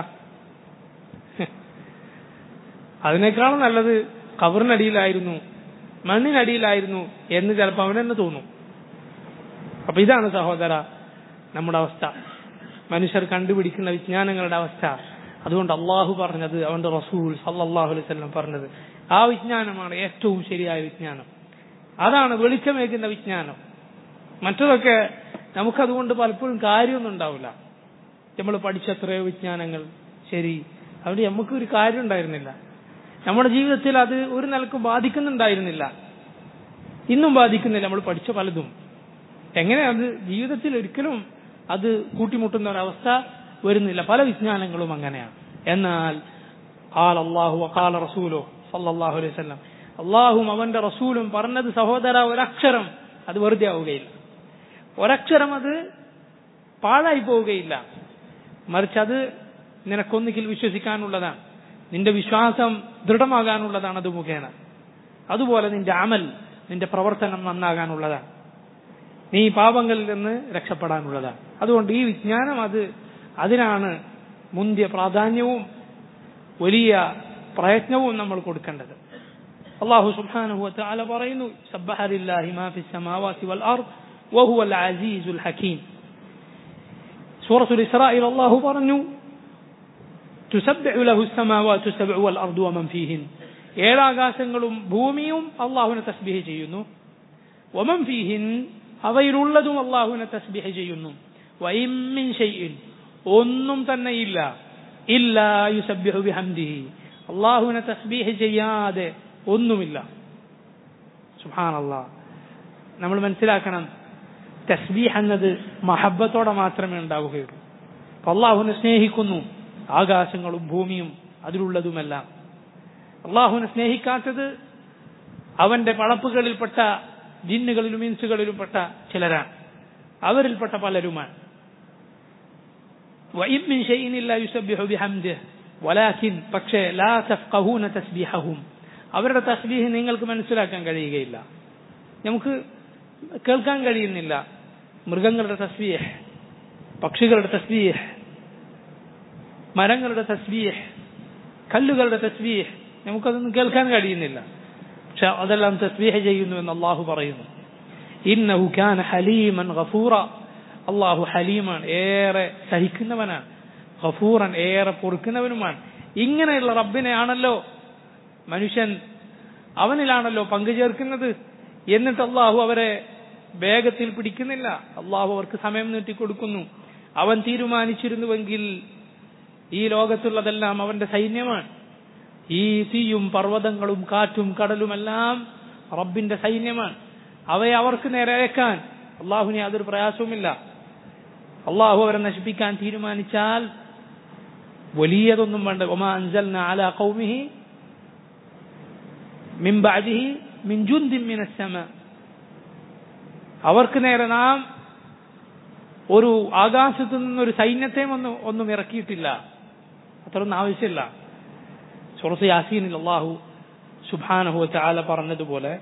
അതിനേക്കാളും നല്ലത് കവറിനടിയിലായിരുന്നു മണ്ണിനടിയിലായിരുന്നു എന്ന് ചിലപ്പോൾ അവനെന്നെ തോന്നും അപ്പൊ ഇതാണ് സഹോദര നമ്മുടെ അവസ്ഥ മനുഷ്യർ കണ്ടുപിടിക്കുന്ന വിജ്ഞാനങ്ങളുടെ അവസ്ഥ അതുകൊണ്ട് അള്ളാഹു പറഞ്ഞത് അവന്റെ റസൂൽ സല്ലാഹു അലൈഹി സ്വലം പറഞ്ഞത് ആ വിജ്ഞാനമാണ് ഏറ്റവും ശരിയായ വിജ്ഞാനം അതാണ് വെളിച്ചമേക്കുന്ന വിജ്ഞാനം മറ്റതൊക്കെ നമുക്കതുകൊണ്ട് പലപ്പോഴും കാര്യമൊന്നും ഉണ്ടാവില്ല നമ്മൾ പഠിച്ച എത്രയോ വിജ്ഞാനങ്ങൾ ശരി അവിടെ നമുക്ക് ഒരു കാര്യം ഉണ്ടായിരുന്നില്ല നമ്മുടെ ജീവിതത്തിൽ അത് ഒരു നിലക്കും ബാധിക്കുന്നുണ്ടായിരുന്നില്ല ഇന്നും ബാധിക്കുന്നില്ല നമ്മൾ പഠിച്ച പലതും എങ്ങനെ അത് ജീവിതത്തിൽ ഒരിക്കലും അത് കൂട്ടിമുട്ടുന്ന ഒരവസ്ഥ വരുന്നില്ല പല വിജ്ഞാനങ്ങളും അങ്ങനെയാണ് എന്നാൽ ആൽ അള്ളാഹു അക്കാല റസൂലോ സല്ലാഹു അലൈഹി സ്വലം അള്ളാഹും അവന്റെ റസൂലും പറഞ്ഞത് സഹോദര ഒരക്ഷരം അത് വെറുതെ ആവുകയില്ല ഒരക്ഷരം അത് പാഴായി പോവുകയില്ല മറിച്ച് അത് നിനക്കൊന്നുകിൽ വിശ്വസിക്കാനുള്ളതാണ് നിന്റെ വിശ്വാസം ദൃഢമാകാനുള്ളതാണ് അത് മുഖേന അതുപോലെ നിന്റെ അമൽ നിന്റെ പ്രവർത്തനം നന്നാകാനുള്ളതാണ് നീ പാപങ്ങളിൽ നിന്ന് രക്ഷപ്പെടാനുള്ളതാണ് അതുകൊണ്ട് ഈ വിജ്ഞാനം അത് അതിനാണ് മുന്തിയ പ്രാധാന്യവും വലിയ പ്രയത്നവും നമ്മൾ കൊടുക്കേണ്ടത് അള്ളാഹു സുബ്ഹാനഹു വതആല പറയുന്നു സബ്ബഹ ലില്ലാഹി മാ ഫിസ് സമാവാതി വൽ അർദ് വഹുവ അൽ അസീസുൽ ഹകീം സൂറത്തുൽ ഇസ്രായിൽ അള്ളാഹു പറഞ്ഞു തുസബ്ബിഹു ലഹു സമാവാതു സബ്ഉ വൽ അർദു വമൻ ഫീഹിൻ ഏഴാകാശങ്ങളും ഭൂമിയും അള്ളാഹുവിനെ തസ്ബീഹ് ചെയ്യുന്നു വമൻ ഫീഹിൻ അവയിലുള്ളതും അള്ളാഹുവിനെ തസ്ബീഹ് ചെയ്യുന്നു വൈമിൻ ഷൈഇൻ ഒന്നും തന്നെ ഇല്ല ഇല്ലാ യുസബ്ബിഹു ബിഹംദിഹി അള്ളാഹുവിനെ തസ്ബീഹ് ചെയ്യാതെ ഒന്നുമില്ല സുബ്ഹാനല്ലാഹ് നമ്മൾ മനസ്സിലാക്കണം തസ്ബീഹ് എന്നത് മഹബത്തോടെ മാത്രമേ ഉണ്ടാവുകയുള്ളൂ അപ്പൊ അള്ളാഹുവിനെ സ്നേഹിക്കുന്നു ആകാശങ്ങളും ഭൂമിയും അതിലുള്ളതുമെല്ലാം അള്ളാഹുവിനെ സ്നേഹിക്കാത്തത് അവന്റെ പളപ്പുകളിൽപ്പെട്ട ജിന്നുകളിലും ഇൻസുകളിലും പെട്ട ചിലരാണ് അവരിൽപ്പെട്ട പലരുമാണ് وإن من شيء لا يسبح بحمده ولكن പക്ഷേ لا تفقهون تسبيحهم അവരുടെ തസ്ബീഹ് നിങ്ങൾക്ക് മനസ്സിലാക്കാൻ കഴിയുകയില്ല നമുക്ക് കേൾക്കാൻ കഴിയുന്നില്ല മൃഗങ്ങളുടെ തസ്ബീഹ് പക്ഷികളുടെ തസ്ബീഹ് മരങ്ങളുടെ തസ്ബീഹ് കല്ലുകളുടെ തസ്ബീഹ് നമുക്കതൊന്നും കേൾക്കാൻ കഴിയുന്നില്ല പക്ഷെ അതെല്ലാം തസ്ബീഹ് ചെയ്യുന്നു എന്ന് അള്ളാഹു പറയുന്നു ഇന്നഹു കാന ഹലീമൻ ഗഫൂറ അള്ളാഹു ഹലീമാണ് ഏറെ സഹിക്കുന്നവനാണ് ഗഫൂറൻ ഏറെ പൊറുക്കുന്നവനുമാണ് ഇങ്ങനെയുള്ള റബ്ബിനെയാണല്ലോ മനുഷ്യൻ അവനിലാണല്ലോ പങ്കുചേർക്കുന്നത് എന്നിട്ട് അള്ളാഹു അവരെ വേഗത്തിൽ പിടിക്കുന്നില്ല അള്ളാഹു അവർക്ക് സമയം നീട്ടിക്കൊടുക്കുന്നു അവൻ തീരുമാനിച്ചിരുന്നുവെങ്കിൽ ഈ ലോകത്തുള്ളതെല്ലാം അവന്റെ സൈന്യമാണ് ഈ തീയും പർവ്വതങ്ങളും കാറ്റും കടലുമെല്ലാം റബ്ബിന്റെ സൈന്യമാണ് അവയെ അവർക്ക് നേരെ അയക്കാൻ അള്ളാഹുവിന് യാതൊരു പ്രയാസവുമില്ല അള്ളാഹു അവരെ നശിപ്പിക്കാൻ തീരുമാനിച്ചാൽ വലിയതൊന്നും വേണ്ട ഒമാ അൻസൽന അലാ ഖൗമിഹി മിൻ ബഅദിഹി മിൻ ജുന്ദിൻ മിനസ് സമ അവർക്ക് നേരെ നാം ഒരു ആകാശത്തു നിന്നൊരു സൈന്യത്തെയും ഒന്നും ഒന്നും ഇറക്കിയിട്ടില്ല അത്രയൊന്നും ആവശ്യമില്ല സുറത്ത് യാസീനിൽ അള്ളാഹു സുബാനഹു ചാല പറഞ്ഞതുപോലെ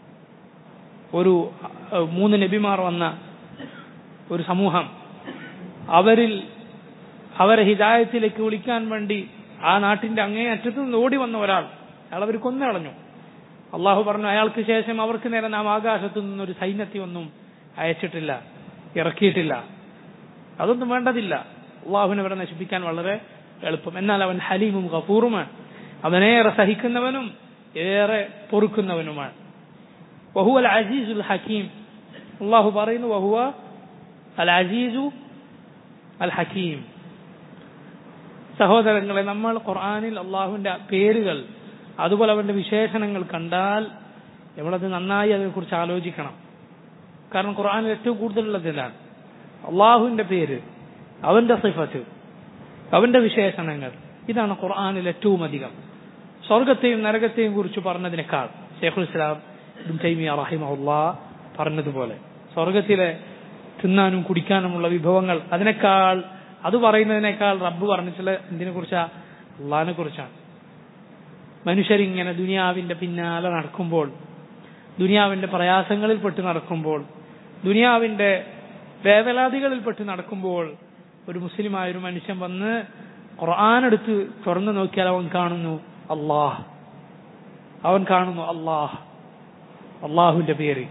ഒരു അഹ്, മൂന്ന് നബിമാർ വന്ന ഒരു സമൂഹം അവരിൽ അവരെ ഹിദായത്തിലേക്ക് വിളിക്കാൻ വേണ്ടി ആ നാട്ടിന്റെ അങ്ങേ അറ്റത്തു നിന്ന് ഓടി വന്ന ഒരാൾ അയാൾ അവർ കൊന്നു കളഞ്ഞു അള്ളാഹു പറഞ്ഞു അയാൾക്ക് ശേഷം അവർക്ക് നേരെ നാം ആകാശത്തു നിന്നൊരു സൈന്യത്തെ ഒന്നും അയച്ചിട്ടില്ല ഇറക്കിയിട്ടില്ല അതൊന്നും വേണ്ടതില്ല അള്ളാഹുവിനെ അവരെ നശിപ്പിക്കാൻ വളരെ എളുപ്പം എന്നാൽ അവൻ ഹലീമും ഗഫൂറുമാണ് അവനേറെ സഹിക്കുന്നവനും ഏറെ പൊറുക്കുന്നവനുമാണ് വഹുവ അൽ അസീസുൽ ഹക്കീം അള്ളാഹു പറയുന്നു വഹുവ അൽ അസീസു അൽ ഹക്കീം സഹോദരങ്ങളെ നമ്മൾ ഖുർആനിൽ അള്ളാഹുവിന്റെ പേരുകൾ അതുപോലെ അവന്റെ വിശേഷണങ്ങൾ കണ്ടാൽ നമ്മളത് നന്നായി അതിനെക്കുറിച്ച് ആലോചിക്കണം കാരണം ഖുർആനിൽ ഏറ്റവും കൂടുതലുള്ളതിലാണ് അള്ളാഹുവിന്റെ പേര് അവന്റെ സിഫത്ത് അവന്റെ വിശേഷണങ്ങൾ ഇതാണ് ഖുർആനിൽ ഏറ്റവും അധികം സ്വർഗത്തെയും നരകത്തെയും കുറിച്ച് പറഞ്ഞതിനേക്കാൾ ഷെയ്ഖുൽ ഇസ്ലാം ഇബ്നു തൈമിയ റഹിമഹുല്ലാ പറഞ്ഞതുപോലെ സ്വർഗത്തിലെ തിന്നാനും കുടിക്കാനുമുള്ള വിഭവങ്ങൾ അതിനേക്കാൾ അത് പറയുന്നതിനേക്കാൾ റബ്ബ് പറഞ്ഞിട്ടുള്ള എന്തിനെ കുറിച്ചാ അള്ളാഹിനെ കുറിച്ചാണ് മനുഷ്യരിങ്ങനെ ദുനിയാവിന്റെ പിന്നാലെ നടക്കുമ്പോൾ ദുനിയാവിന്റെ പ്രയാസങ്ങളിൽ പെട്ട് നടക്കുമ്പോൾ ദുനിയാവിന്റെ വേവലാതികളിൽ പെട്ട് നടക്കുമ്പോൾ ഒരു മുസ്ലിമായ ഒരു മനുഷ്യൻ വന്ന് ഖുർആൻ എടുത്ത് തുറന്നു നോക്കിയാൽ അവൻ കാണുന്നു അള്ളാഹ് അവൻ കാണുന്നു അള്ളാഹ് അള്ളാഹുവിന്റെ പേര്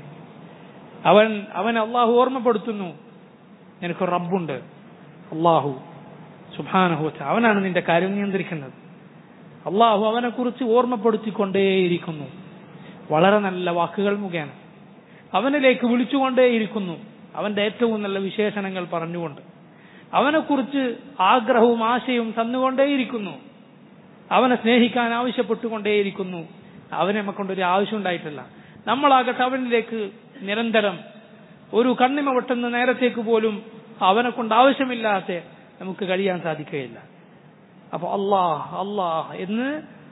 അവൻ അവൻ അള്ളാഹു ഓർമ്മപ്പെടുത്തുന്നു നിനക്ക് റബ്ബുണ്ട് അള്ളാഹു സുബാനഹു അവനാണ് നിന്റെ കാര്യം നിയന്ത്രിക്കുന്നത് അള്ളാഹു അവനെ കുറിച്ച് ഓർമ്മപ്പെടുത്തിക്കൊണ്ടേയിരിക്കുന്നു വളരെ നല്ല വാക്കുകൾ മുഖേന അവനിലേക്ക് വിളിച്ചുകൊണ്ടേയിരിക്കുന്നു അവന്റെ ഏറ്റവും നല്ല വിശേഷണങ്ങൾ പറഞ്ഞുകൊണ്ട് അവനെക്കുറിച്ച് ആഗ്രഹവും ആശയവും തന്നുകൊണ്ടേയിരിക്കുന്നു അവനെ സ്നേഹിക്കാൻ ആവശ്യപ്പെട്ടുകൊണ്ടേയിരിക്കുന്നു അവനെ നമുക്കൊണ്ടൊരു ആവശ്യം ഉണ്ടായിട്ടില്ല നമ്മളാകട്ടെ അവനിലേക്ക് നിരന്തരം ഒരു കണ്ണിമ വെട്ടുന്ന നേരത്തേക്ക് പോലും അവനെ കൊണ്ട് ആവശ്യമില്ലാത്ത നമുക്ക് കഴിയാൻ സാധിക്കുകയില്ല അപ്പൊ അള്ളാഹ് അള്ളാഹ് എന്ന്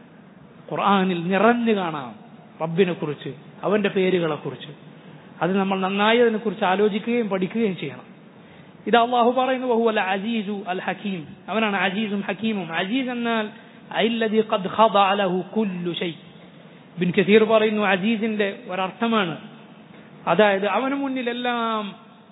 ഖുർആനിൽ നിറഞ്ഞു കാണാം റബ്ബിനെ കുറിച്ച് അവന്റെ പേരുകളെ കുറിച്ച് അത് നമ്മൾ നന്നായി അതിനെ കുറിച്ച് ആലോചിക്കുകയും പഠിക്കുകയും ചെയ്യണം ഇത് അള്ളാഹു പറയുന്നു വഹു അൽ അജീസു അൽ ഹക്കീം അവനാണ് അജീസും ഹക്കീമും അജീസ് എന്നാൽ അയില്ലദി ഖദ് ഖദഅ ലഹു കുല്ലു ഷൈ ബിൻ കസീർ പറയുന്നു അജീസിന്റെ ഒരർത്ഥമാണ് അതായത് അവന് മുന്നിൽ എല്ലാം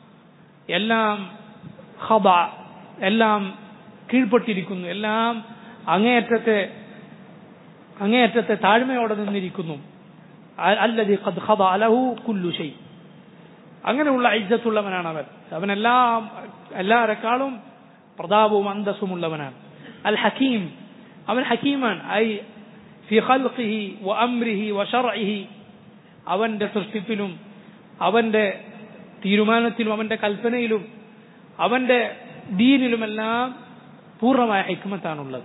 എല്ലാം ഖദ എല്ലാം കീഴ്പ്പെട്ടിരിക്കുന്നു എല്ലാം അങ്ങേയറ്റത്തെ അങ്ങേയറ്റത്തെ താഴ്മയോടെ നിന്നിരിക്കുന്നു അ- അല്ലദി ഖദ് ഖദഅ ലഹു കുല്ലു ഷൈ അങ്ങനെയുള്ള ഐജത്തുള്ളവനാണ് അവൻ അവൻ എല്ലാം എല്ലാരെക്കാളും പ്രതാപവും അന്തസ്സുമുള്ളവനാണ് അൽ ഹക്കീം അവൻ ഹക്കീമാണ് ഐ ഫി ഖൽഖിഹി വ അംരിഹി വ ശർഇഹി അവന്റെ സൃഷ്ടിപ്പിലും അവന്റെ തീരുമാനത്തിലും അവന്റെ കൽപ്പനയിലും അവന്റെ ദീനിലുമെല്ലാം പൂർണ്ണമായ ഹിക്മത്താണുള്ളത്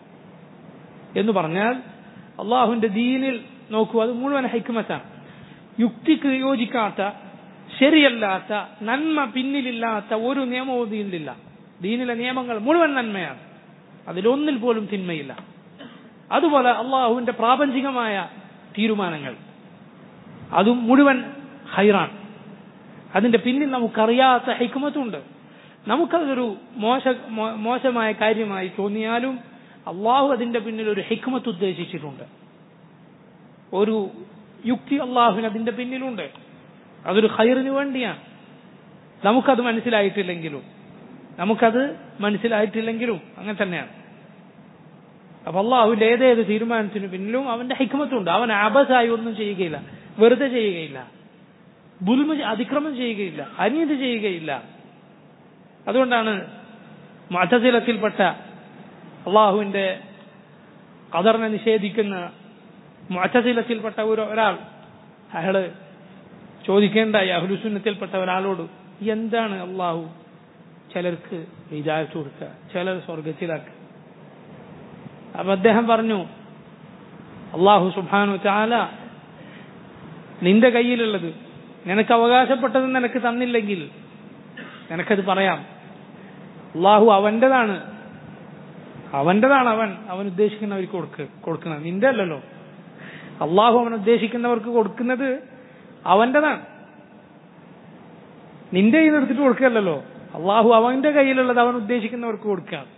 എന്ന് പറഞ്ഞാൽ അള്ളാഹുവിന്റെ ദീനിൽ നോക്കൂ അത് മുഴുവൻ ഹൈക്കുമത്താണ് യുക്തിക്ക് യോജിക്കാത്ത ശരിയല്ലാത്ത നന്മ പിന്നിലില്ലാത്ത ഒരു നിയമവും ദീനിലില്ല ദീനിലെ നിയമങ്ങൾ മുഴുവൻ നന്മയാണ് അതിലൊന്നിൽ പോലും തിന്മയില്ല അതുപോലെ അള്ളാഹുവിന്റെ പ്രാപഞ്ചികമായ തീരുമാനങ്ങൾ അതും മുഴുവൻ ഹൈറാൻ അതിന്റെ പിന്നിൽ നമുക്കറിയാത്ത ഹൈക്കുമത്തുണ്ട് നമുക്കതൊരു മോശ മോ- മോശമായ കാര്യമായി തോന്നിയാലും അള്ളാഹു അതിന്റെ പിന്നിൽ ഒരു ഹിക്മത്ത് ഉദ്ദേശിച്ചിട്ടുണ്ട് ഒരു യുക്തി അള്ളാഹുവിന് അതിന്റെ പിന്നിലുണ്ട് അതൊരു ഹൈറിന് വേണ്ടിയാണ് നമുക്കത് മനസ്സിലായിട്ടില്ലെങ്കിലും നമുക്കത് മനസ്സിലായിട്ടില്ലെങ്കിലും അങ്ങനെ തന്നെയാണ് അപ്പൊ അള്ളാഹുവിന്റെ ഏതേത് തീരുമാനത്തിന് പിന്നിലും അവന്റെ ഹിക്മത്തുണ്ട് അവൻ അബസായി ഒന്നും ചെയ്യുകയില്ല വെറുതെ ചെയ്യുകയില്ല ബുൽമ അതിക്രമം ചെയ്യുകയില്ല അനീതി ചെയ്യുകയില്ല അതുകൊണ്ടാണ് മതശിലത്തിൽപ്പെട്ട അള്ളാഹുവിന്റെ കദറിനെ നിഷേധിക്കുന്ന മുഅത്തസിലത്തിൽപ്പെട്ട ഒരു ഒരാൾ അയാള് ചോദിക്കേണ്ടായി അഹ്ലുസുന്നത്തിൽപ്പെട്ട ഒരാളോട് എന്താണ് അള്ളാഹു ചിലർക്ക് ഹിദായത്ത് കൊടുക്കുക ചിലർ സ്വർഗത്തിലാക്കുക അപ്പൊ അദ്ദേഹം പറഞ്ഞു അള്ളാഹു സുബാനു ചാല നിന്റെ കയ്യിലുള്ളത് നിനക്ക് അവകാശപ്പെട്ടത് നിനക്ക് തന്നില്ലെങ്കിൽ നിനക്കത് പറയാം അള്ളാഹു അവൻ്റെതാണ് അവൻ്റെതാണ് അവൻ അവൻ ഉദ്ദേശിക്കുന്നവർക്ക് കൊടുക്ക് കൊടുക്കുന്നത് നിന്റെ അല്ലല്ലോ അള്ളാഹു അവൻ ഉദ്ദേശിക്കുന്നവർക്ക് കൊടുക്കുന്നത് അവൻ്റെതാണ് നിന്റെ കയ്യിൽ എടുത്തിട്ട് കൊടുക്കുകയല്ലല്ലോ അള്ളാഹു അവന്റെ കയ്യിലുള്ളത് അവൻ ഉദ്ദേശിക്കുന്നവർക്ക് കൊടുക്കുകയാണ്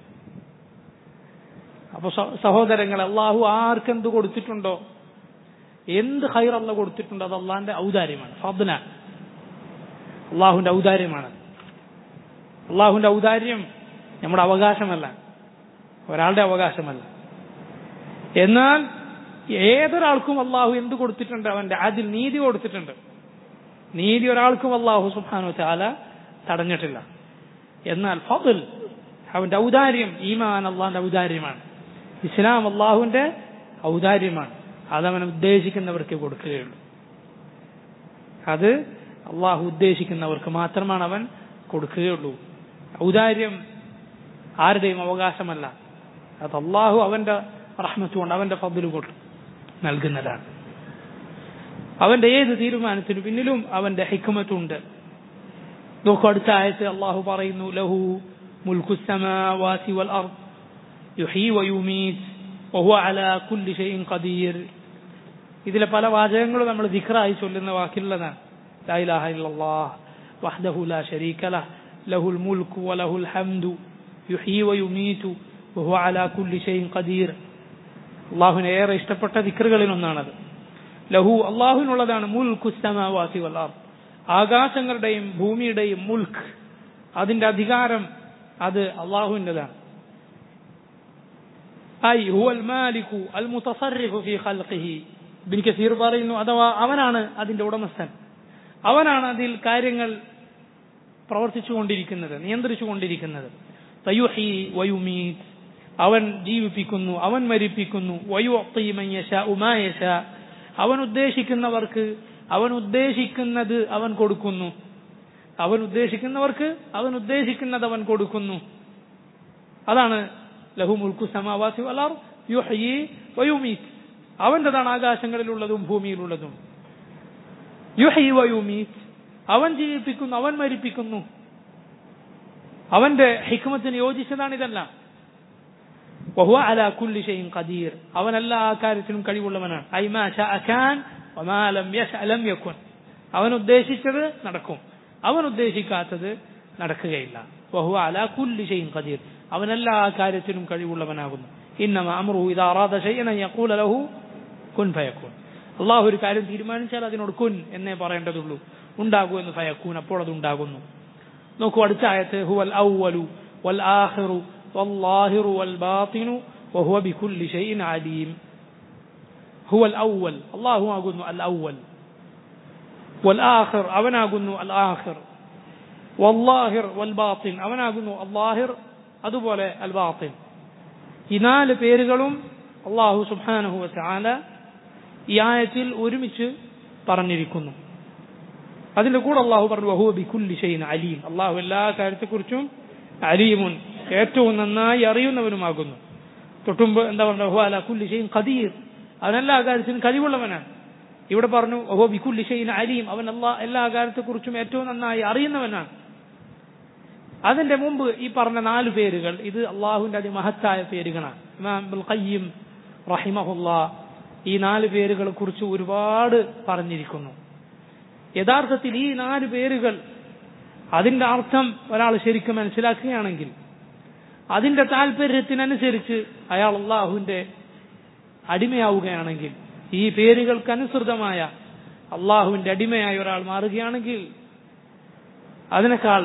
അപ്പൊ സഹോദരങ്ങൾ അള്ളാഹു ആർക്കെന്ത് കൊടുത്തിട്ടുണ്ടോ എന്ത് ഹൈർ അല്ല കൊടുത്തിട്ടുണ്ടോ അത് അള്ളാഹിന്റെ ഔദാര്യമാണ് ഫദ്ന അള്ളാഹുവിന്റെ ഔദാര്യമാണ് അള്ളാഹുവിന്റെ ഔദാര്യം നമ്മുടെ അവകാശമല്ല ഒരാളുടെ അവകാശമല്ല എന്നാൽ ഏതൊരാൾക്കും അള്ളാഹു എന്ത് കൊടുത്തിട്ടുണ്ട് അവന്റെ അതിൽ നീതി കൊടുത്തിട്ടുണ്ട് നീതി ഒരാൾക്കും അള്ളാഹു സുബാനു ചാല തടഞ്ഞിട്ടില്ല എന്നാൽ ഫضൽ അവന്റെ ഔദാര്യം ഈമാൻ അള്ളാഹിന്റെ ഔദാര്യമാണ് ഇസ്ലാം അള്ളാഹുവിന്റെ ഔദാര്യമാണ് അതവൻ ഉദ്ദേശിക്കുന്നവർക്ക് കൊടുക്കുകയുള്ളൂ അത് അള്ളാഹു ഉദ്ദേശിക്കുന്നവർക്ക് മാത്രമാണ് അവൻ കൊടുക്കുകയുള്ളൂ ഔദാര്യം ആരുടെയും അവകാശമല്ല അത് അള്ളാഹു അവന്റെ റഹ്മത്തുകൊണ്ട് അവന്റെ ഫضല് കൊണ്ട് നൽകുന്നതാണ് അവന്റെ ഏത് തീരുമാനത്തിനു പിന്നിലും അവന്റെ ഹിക്കുമത്തുണ്ട് നോക്കൂ അടുത്ത ആയത്ത് അള്ളാഹു പറയുന്നു ലഹു മുൽക്കുസമാവാസി വൽ അർദ് യുഹീ വയുമീത് വഹുവ അലാ കുല്ലി ഷൈഇൻ ഖദീർ ഇതിലെ പല വാചകങ്ങളും നമ്മൾ ദിക്റായി ചൊല്ലുന്ന വാക്കിലുള്ളതാണ് ലാ ഇലാഹ ഇല്ലല്ലാഹ് വഹ്ദഹു ലാ ശരീക ലഹ് ലഹുൽ മുൽക്കു വലഹുൽ ഹംദു യുഹീ വയുമീതു വഹുവ അലാ കുല്ലി ഷൈഇൻ ഖദീർ അള്ളാഹുവിന് ഏറെ ഇഷ്ടപ്പെട്ട ദിക്റുകളിൽ ഒന്നാണത് ലഹു അള്ളാഹുവിനുള്ളതാണ് മുൽക്കു സമാവാസി വൽ അർദ് ആകാശങ്ങളുടെയും ഭൂമിയുടെയും മുൽക്ക് അതിന്റെ അധികാരം അത് അള്ളാഹുവിൻ്റെതാണ് ഐ ഹുവൽ മാലിക്കു അൽ മുതസറിഫു ഫി ഖൽഖിഹി ബിൻ കസീർ പറയുന്നു അഥവാ അവനാണ് അതിന്റെ ഉടമസ്ഥൻ അവനാണ് അതിൽ കാര്യങ്ങൾ പ്രവർത്തിച്ചുകൊണ്ടിരിക്കുന്നത് നിയന്ത്രിച്ചുകൊണ്ടിരിക്കുന്നത് തയുഹി വയുമീത് അവൻ ജീവിപ്പിക്കുന്നു അവൻ മരിപ്പിക്കുന്നു വയുമയ്യശ ഉമായശ അവൻ ഉദ്ദേശിക്കുന്നവർക്ക് അവൻ ഉദ്ദേശിക്കുന്നത് അവൻ കൊടുക്കുന്നു അവൻ ഉദ്ദേശിക്കുന്നവർക്ക് അവൻ ഉദ്ദേശിക്കുന്നത് അവൻ കൊടുക്കുന്നു അതാണ് ലഹു മുൽക്കു സമാവാസി വലാർ യുഹയി വയുമീത് അവൻ്റെതാണ് ആകാശങ്ങളിലുള്ളതും ഭൂമിയിലുള്ളതും യുഹി വയുമീത് അവൻ ജീവിപ്പിക്കുന്നു അവൻ മരിപ്പിക്കുന്നു അവന്റെ ഹിക്മത്തിന് യോജിച്ചതാണ് ഇതെല്ലാം വഹുവ അല കുല്ലി ഷൈഇൻ ഖദീർ അവൻ എല്ലാ കാര്യത്തിലും കഴിവുള്ളവനാണ് ഐമാ ശഅ കാൻ വമാ ലം യശഅ ലം യകുൻ അവൻ ഉദ്ദേശിച്ചത് നടക്കും അവൻ ഉദ്ദേശിക്കാത്തത് നടക്കുകയില്ല വഹുവ അല കുല്ലി ഷൈഇൻ ഖദീർ അവൻ എല്ലാ കാര്യത്തിലും കഴിവുള്ളവനാകുന്നു ഇന്നമ അമ്രുഹു ഇദാ അറാദ ഷൈഅൻ യഖൂല ലഹു കുൻ ഫയകുൻ അള്ളാഹു ഒരു കാര്യം തീരുമാനിച്ചാൽ അതിനോട് കുൻ എന്നേ പറയേണ്ടതുള്ളൂ ഉണ്ടാകൂ എന്ന് ഫയക്കൂൻ അപ്പോൾ അത് ഉണ്ടാകുന്നു നോക്കൂ അടുത്ത ആയത്ത് ഹുവൽ ഔവലു വൽ ആഖിറു والظاهر والباطن وهو بكل شيء عليم هو الأول الله أقول الأول والآخر أنا أقول الآخر والظاهر والباطن أنا أقول الظاهر അതുപോലെ അൽ ബാത്തിൻ ഈ നാല് പേരുകളും അള്ളാഹു സുബ്ഹാനഹു വതആല ഈ ആയത്തിൽ ഒരുമിച്ച് പറഞ്ഞിരിക്കുന്നു അതിന്റെ കൂടെ അള്ളാഹു പറഞ്ഞു വഹുവ ബികുല്ലി ഷൈൻ അലീം അള്ളാഹു എല്ലാ കാര്യത്തെക്കുറിച്ചും അലീമുൻ ഏറ്റവും നന്നായി അറിയുന്നവനുമാകുന്നു തൊട്ടുമ്പ് എന്താ പറഞ്ഞത് ഹുവ അല കുല്ലി ഷൈൻ ഖദീർ അവൻ എല്ലാ കാര്യത്തിനും കഴിവുള്ളവനാണ് ഇവിടെ പറഞ്ഞു ഓഹോ ബിക്കുല്ലി ഷൈൻ അലീം അവൻ എല്ലാ എല്ലാ കാര്യത്തെക്കുറിച്ചും ഏറ്റവും നന്നായി അറിയുന്നവനാണ് അതിന്റെ മുമ്പ് ഈ പറഞ്ഞ നാല് പേരുകൾ ഇത് അള്ളാഹുവിന്റെ അതിമഹത്തായ പേരുകളാണ് ഇമാം ബുൽ ഖയ്യിം റഹിമഹുല്ല ഈ നാല് പേരുകളെ കുറിച്ച് ഒരുപാട് പറഞ്ഞിരിക്കുന്നു യഥാർത്ഥത്തിൽ ഈ നാല് പേരുകൾ അതിന്റെ അർത്ഥം ഒരാൾ ശരിക്കും മനസ്സിലാക്കുകയാണെങ്കിൽ അതിന്റെ താല്പര്യത്തിനനുസരിച്ച് അയാൾ അള്ളാഹുവിന്റെ അടിമയാവുകയാണെങ്കിൽ ഈ പേരുകൾക്കനുസൃതമായ അള്ളാഹുവിന്റെ അടിമയായ ഒരാൾ മാറുകയാണെങ്കിൽ അതിനേക്കാൾ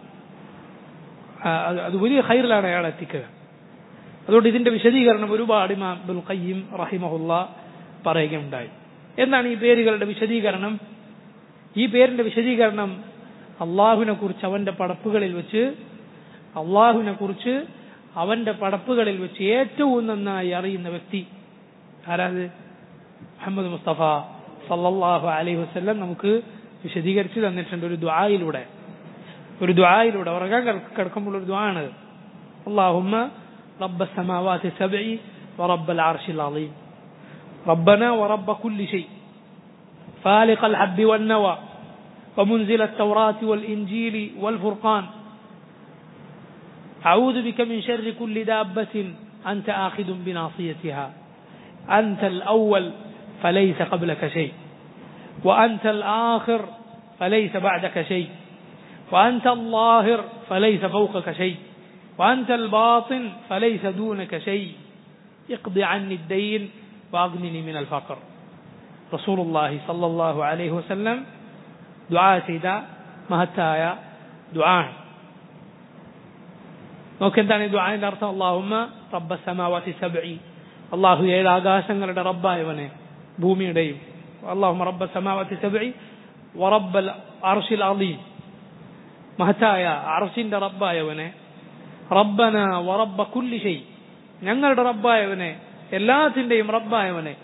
അത് വലിയ ഹൈറിലാണ് അയാൾ എത്തിക്കുക അതുകൊണ്ട് ഇതിന്റെ വിശദീകരണം ഒരുപാട് ഇമാം അബ്ദുൽ ഖയ്യിം റഹിമഹുല്ല പറയുകയുണ്ടായി എന്താണ് ഈ പേരുകളുടെ വിശദീകരണം ഈ പേരിന്റെ വിശദീകരണം അള്ളാഹുവിനെ കുറിച്ച് അവന്റെ പടപ്പുകളിൽ വെച്ച് അള്ളാഹുവിനെ കുറിച്ച് അവന്റെ പടപ്പുകളിൽ വെച്ച് ഏറ്റവും നന്നായി അറിയുന്ന വ്യക്തി ആരാത് മുഹമ്മദ് മുസ്തഫ സല്ലല്ലാഹു അലൈഹി വസല്ലം നമുക്ക് വിശദീകരിച്ചു തന്നിട്ടുണ്ട് ഒരു ദ്വായിലൂടെ ഒരു ദ്വായിലൂടെ ഉറങ്ങാൻ കിടക്കുമ്പോൾ ഒരു ദ്വാണ് اللهم رب السماوات السبع ورب العرش العظيم ربنا ورب كل شيء فالق الحب والنوى ومنزل التوراة والإنجيل والفرقان أعوذ بك من شر كل دابة أنت آخذ بناصيتها أنت الأول فليس قبلك شيء وأنت الآخر فليس بعدك شيء وأنت الظاهر فليس فوقك شيء وأنت الباطن فليس دونك شيء اقض عني الدين وأغنني من الفقر رسول الله صلى الله عليه وسلم دعاء سيدا مهتاയ دعاء നോക്കെന്താണ് ഈ ദുആന്റെ അർത്ഥം അള്ളാഹുമ്മ റബ്ബ സമാവാതി സബ്ഇ അള്ളാഹു ഏഴ് ആകാശങ്ങളുടെ റബ്ബായവനെ ഭൂമിയുടെയും അള്ളാഹുമ്മ റബ്ബ സമാവാതി സബ്ഇ വറബ്ബൽ അർഷിൽ അളീം മഹത്തായ അർഷിന്റെ റബ്ബായവനെ റബ്ബന വറബ്ബ കുല്ലി ഷൈ ഞങ്ങളുടെ റബ്ബായവനെ എല്ലാത്തിന്റെയും റബ്ബായവനെ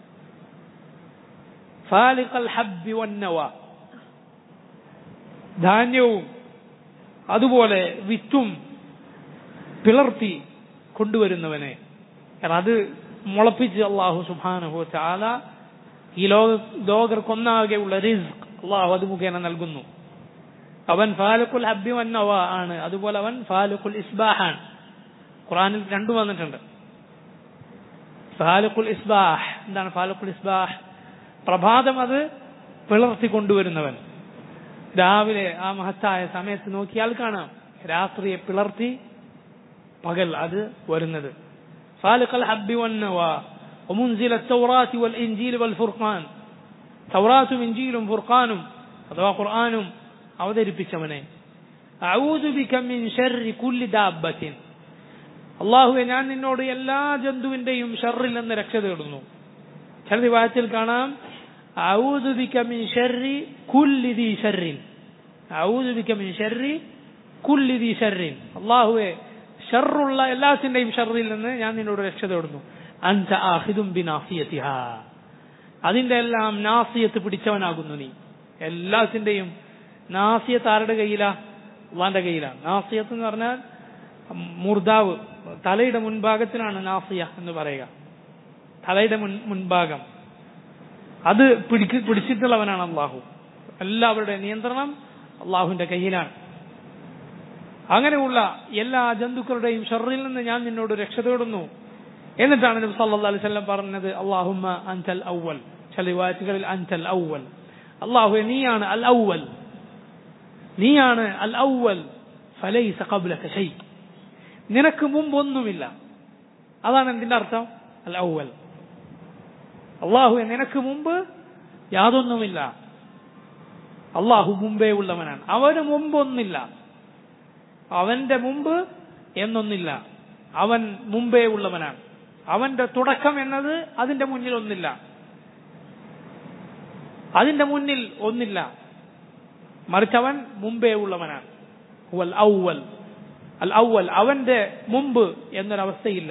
ഫാലിഖൽ ഹബ്ബി വന്നവ ധാന്യവും അതുപോലെ വിത്തും പിളർത്തി കൊണ്ടുവരുന്നവനെ കാരണം അത് മുളപ്പിച്ച് അള്ളാഹു സുബാനഹു ചാല ഈ ലോക ലോകർക്കൊന്നാകെയുള്ള റിസ്ക് അള്ളാഹു അത് മുഖേന നൽകുന്നു അവൻ ഫാലുക്കുൽ ഹബ്ബി വന്നവ ആണ് അതുപോലെ അവൻ ഫാലുക്കുൽ ഇസ്ബാഹാണ് ഖുറാനിൽ രണ്ടു വന്നിട്ടുണ്ട് ഫാലുക്കുൽ ഇസ്ബാഹ് എന്താണ് ഫാലുക്കുൽ ഇസ്ബാഹ് പ്രഭാതം അത് പിളർത്തി കൊണ്ടുവരുന്നവൻ രാവിലെ ആ മഹത്തായ സമയത്ത് നോക്കിയാൽ കാണാം രാത്രിയെ പിളർത്തി പകൽ അത് വരുന്നത് ഫാലുക്കൽ ഹബ്ബി വന്നവ ومنزل التوراة والإنجيل والفرقان തൗറാത്തും ഇഞ്ചിയിലും ഫുർഖാനും അഥവാ ഖുർആാനും അവതരിപ്പിച്ചവനെ അഊദു ബിക മിൻ ശർരി കുല്ലി ദാബത്തിൻ അള്ളാഹുവെ ഞാൻ നിന്നോട് എല്ലാ ജന്തുവിന്റെയും ഷർറിൽ നിന്ന് രക്ഷ തേടുന്നു ചില വിവാഹത്തിൽ കാണാം അഊദു ബിക മിൻ ശർരി കുല്ലി ദീ ഷർറിൻ അഊദു ബിക മിൻ ശർരി കുല്ലി ദീ ഷർറിൻ അള്ളാഹുവെ ഷർറുള്ള എല്ലാത്തിന്റെയും ഷർറിൽ നിന്ന് ഞാൻ നിന്നോട് രക്ഷ തേടുന്നു അൻത ആഹിദും ബിനാഫിയതിഹ അതിന്റെ എല്ലാം നാസിയത്ത് പിടിച്ചവനാകുന്നു നീ എല്ലാത്തിന്റെയും നാസിയത്ത് ആരുടെ കയ്യിലാ അള്ളാന്റെ കയ്യിലാണ് നാസിയത്ത് എന്ന് പറഞ്ഞാൽ മുർദാവ് തലയുടെ മുൻഭാഗത്തിലാണ് നാസിയ എന്ന് പറയുക തലയുടെ മുൻ മുൻഭാഗം അത് പിടിക്ക് പിടിച്ചിട്ടുള്ളവനാണ് അള്ളാഹു എല്ലാവരുടെ നിയന്ത്രണം അള്ളാഹുവിന്റെ കയ്യിലാണ് അങ്ങനെയുള്ള എല്ലാ ജന്തുക്കളുടെയും ഷറിൽ നിന്ന് ഞാൻ നിന്നോട് രക്ഷ തേടുന്നു എന്നിട്ടാണ് നബി സല്ലല്ലാഹു അലൈഹി വസല്ലം പറഞ്ഞത് അല്ലാഹുമ്മ അൻതൽ അവ്വൽ ചില റിവായത്തുകളിൽ അൻതൽ അവ്വൽ അല്ലാഹു നീയാണ് അൽ അവ്വൽ നീയാണ് അൽ അവ്വൽ ഫലൈസ ഖബ്ലക ഷൈ നിനക്ക് മുമ്പ് ഒന്നുമില്ല അതാണ് എന്തിന്റെ അർത്ഥം അൽ അവ്വൽ അള്ളാഹു നിനക്ക് മുമ്പ് യാതൊന്നുമില്ല അള്ളാഹു മുമ്പേ ഉള്ളവനാണ് അവന് മുമ്പൊന്നില്ല അവന്റെ മുമ്പ് എന്നൊന്നില്ല അവൻ മുമ്പേ ഉള്ളവനാണ് അവന്റെ തുടക്കം എന്നത് അതിന്റെ മുന്നിൽ ഒന്നില്ല അതിന്റെ മുന്നിൽ ഒന്നില്ല മറിച്ച് അവൻ മുമ്പേ ഉള്ളവനാണ് വൽ ഔവൽ അൽ ഔവൽ അവന്റെ മുമ്പ് എന്നൊരവസ്ഥയില്ല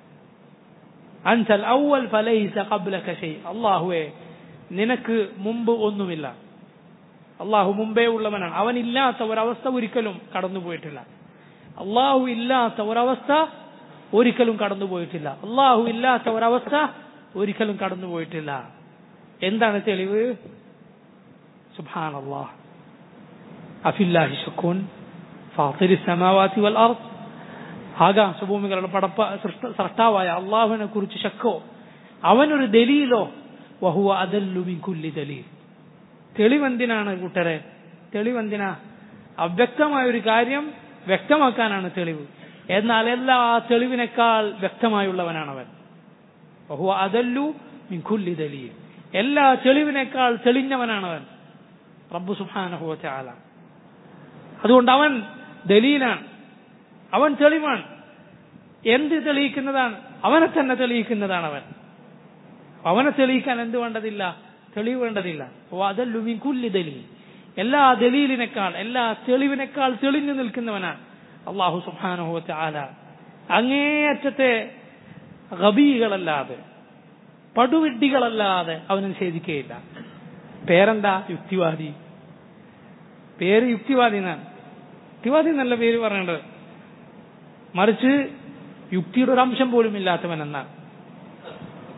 അൻസൽ ഔവൽ ഫലൈസ ഖബ്ലക ഷൈ അല്ലാഹുവേ നിനക്ക് മുമ്പ് ഒന്നുമില്ല അള്ളാഹു മുമ്പേ ഉള്ളവനാണ് അവനില്ലാത്ത ഒരവസ്ഥ ഒരിക്കലും കടന്നുപോയിട്ടില്ല അള്ളാഹു ഇല്ലാത്ത ഒരവസ്ഥ ഒരിക്കലും കടന്നുപോയിട്ടില്ല അള്ളാഹു ഇല്ലാത്ത ഒരവസ്ഥ ഒരിക്കലും കടന്നുപോയിട്ടില്ല എന്താണ് തെളിവ് സുബാൻ അള്ളാഹ് അഫില്ലാഹി ഷക്കൂൻ ഫാത്തിരി സമാവാത്തി വൽ അർദ് ആകാശഭൂമികളുടെ പടപ്പ സൃഷ്ടാവായ അള്ളാഹുവിനെ കുറിച്ച് ശക്കോ അവനൊരു ദലീലോ വഹുവ അതല്ലു മിൻ കുല്ലി ദലീൽ തെളിവെന്തിനാണ് കൂട്ടരെ തെളിവെന്തിനാ അവ്യക്തമായ ഒരു കാര്യം വ്യക്തമാക്കാനാണ് തെളിവ് എന്നാൽ എല്ലാ തെളിവിനേക്കാൾ വ്യക്തമായുള്ളവനാണ് അവൻ ബഹു അതല്ലു മിൻകുല്ലി ദലീൽ എല്ലാ തെളിവിനേക്കാൾ തെളിഞ്ഞവനാണവൻ റബ്ബു സുഹാനഹുവ ചാല അതുകൊണ്ട് അവൻ ദലീലാണ് അവൻ തെളിവാണ് എന്ത് തെളിയിക്കുന്നതാണ് അവനെ തന്നെ തെളിയിക്കുന്നതാണ് അവൻ അവനെ തെളിയിക്കാൻ എന്ത് വേണ്ടതില്ല തെളിവ് വേണ്ടതില്ല അതല്ലു മിൻകുല്ലി ദലീൽ എല്ലാ ദലീലിനേക്കാൾ എല്ലാ തെളിവിനേക്കാൾ തെളിഞ്ഞു നിൽക്കുന്നവനാണ് അള്ളാഹു സുബാനുഹുവത്തെ ആല അങ്ങേയറ്റത്തെ ഗബീകളല്ലാതെ പടുവിഡ്ഢികളല്ലാതെ അവൻ നിഷേധിക്കുകയില്ല പേരെന്താ യുക്തിവാദി പേര് യുക്തിവാദി എന്നാണ് യുക്തിവാദി എന്നല്ല പേര് പറയേണ്ടത് മറിച്ച് യുക്തിയുടെ ഒരു അംശം പോലും ഇല്ലാത്തവൻ എന്നാണ്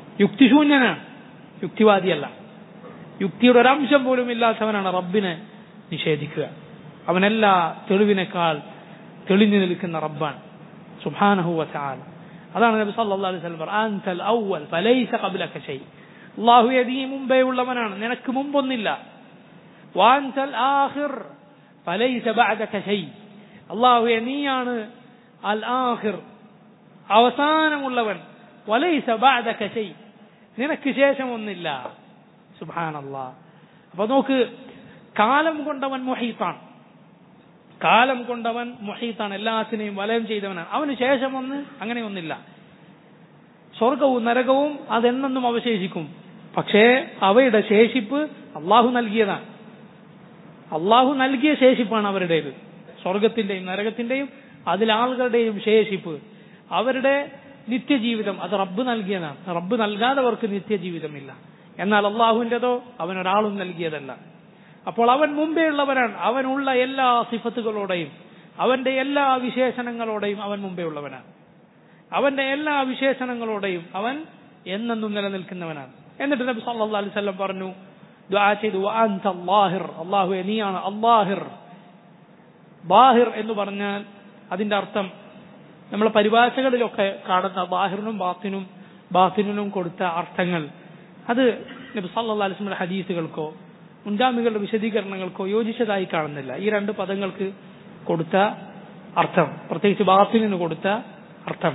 യുക്തിശൂന്യനാണ് യുക്തിവാദിയല്ല യുക്തിയുടെ ഒരു അംശം പോലും ഇല്ലാത്തവനാണ് റബ്ബിനെ നിഷേധിക്കുക അവനെല്ലാ തെളിവിനേക്കാൾ തെളിഞ്ഞു നിൽക്കുന്ന റബ്ബാൻ സുബ്ഹാനഹു വതആല അതാണ് നബി സല്ലല്ലാഹു അലൈഹി വസല്ലം പറഞ്ഞത് അൻതൽ അവ്വൽ ഫലൈസ ഖബ്ലക ഷൈ അല്ലാഹു നീ മുമ്പേ ഉള്ളവനാണ് നിനക്ക് മുമ്പൊന്നില്ല വാൻതൽ ആഖിർ ഫലൈസ ബഅദക ഷൈ അല്ലാഹു നീയാണ് അൽ ആഖിർ അവസാനമുള്ളവൻ വലൈസ ബഅദക ഷൈ നിനക്ക് ശേഷം ഒന്നില്ല സുബ്ഹാനല്ലാ അപ്പൊ നോക്ക് കാലം കൊണ്ടവൻ മുഹീത്താണ് കാലം കൊണ്ടവൻ മുഹീത്താണ് എല്ലാത്തിനെയും വലയം ചെയ്തവനാണ് അവന് ശേഷം ഒന്ന് അങ്ങനെ ഒന്നില്ല സ്വർഗവും നരകവും അതെന്നെന്നും അവശേഷിക്കും പക്ഷേ അവയുടെ ശേഷിപ്പ് അള്ളാഹു നൽകിയതാണ് അള്ളാഹു നൽകിയ ശേഷിപ്പാണ് അവരുടേത് സ്വർഗത്തിന്റെയും നരകത്തിന്റെയും അതിലാളുകളുടെയും ശേഷിപ്പ് അവരുടെ നിത്യജീവിതം അത് റബ്ബ് നൽകിയതാണ് റബ്ബ് നൽകാതെ അവർക്ക് നിത്യജീവിതമില്ല എന്നാൽ അള്ളാഹുവിൻ്റെതോ അവൻ ഒരാളും നൽകിയതല്ല അപ്പോൾ അവൻ മുമ്പേ ഉള്ളവനാണ് അവനുള്ള എല്ലാ സിഫത്തുകളോടെയും അവന്റെ എല്ലാ വിശേഷണങ്ങളോടെയും അവൻ മുമ്പേ ഉള്ളവനാണ് അവന്റെ എല്ലാ വിശേഷണങ്ങളോടെയും അവൻ എന്നെന്നും നിലനിൽക്കുന്നവനാണ് എന്നിട്ട് നബി സല്ലല്ലാഹു അലൈഹി വസല്ലം പറഞ്ഞു ദുആ ചെയ്തു വഅൻത അല്ലാഹിർ അല്ലാഹുവേ നീയാണ് അല്ലാഹിർ ബാഹിർ എന്ന് പറഞ്ഞാൽ അതിന്റെ അർത്ഥം നമ്മളെ പരിഭാഷകളിലൊക്കെ കാണുന്ന ബാഹിറിനും ബാത്തിനും ബാത്തിനും കൊടുത്ത അർത്ഥങ്ങൾ അത് നബി സല്ലല്ലാഹു അലൈഹി വസല്ലം ഹദീസുകൾക്കോ മുൻഗാമികളുടെ വിശദീകരണങ്ങൾക്കോ യോജിച്ചതായി കാണുന്നില്ല ഈ രണ്ട് പദങ്ങൾക്ക് കൊടുത്ത അർത്ഥം പ്രത്യേകിച്ച് ബാത്തിനിന് കൊടുത്ത അർത്ഥം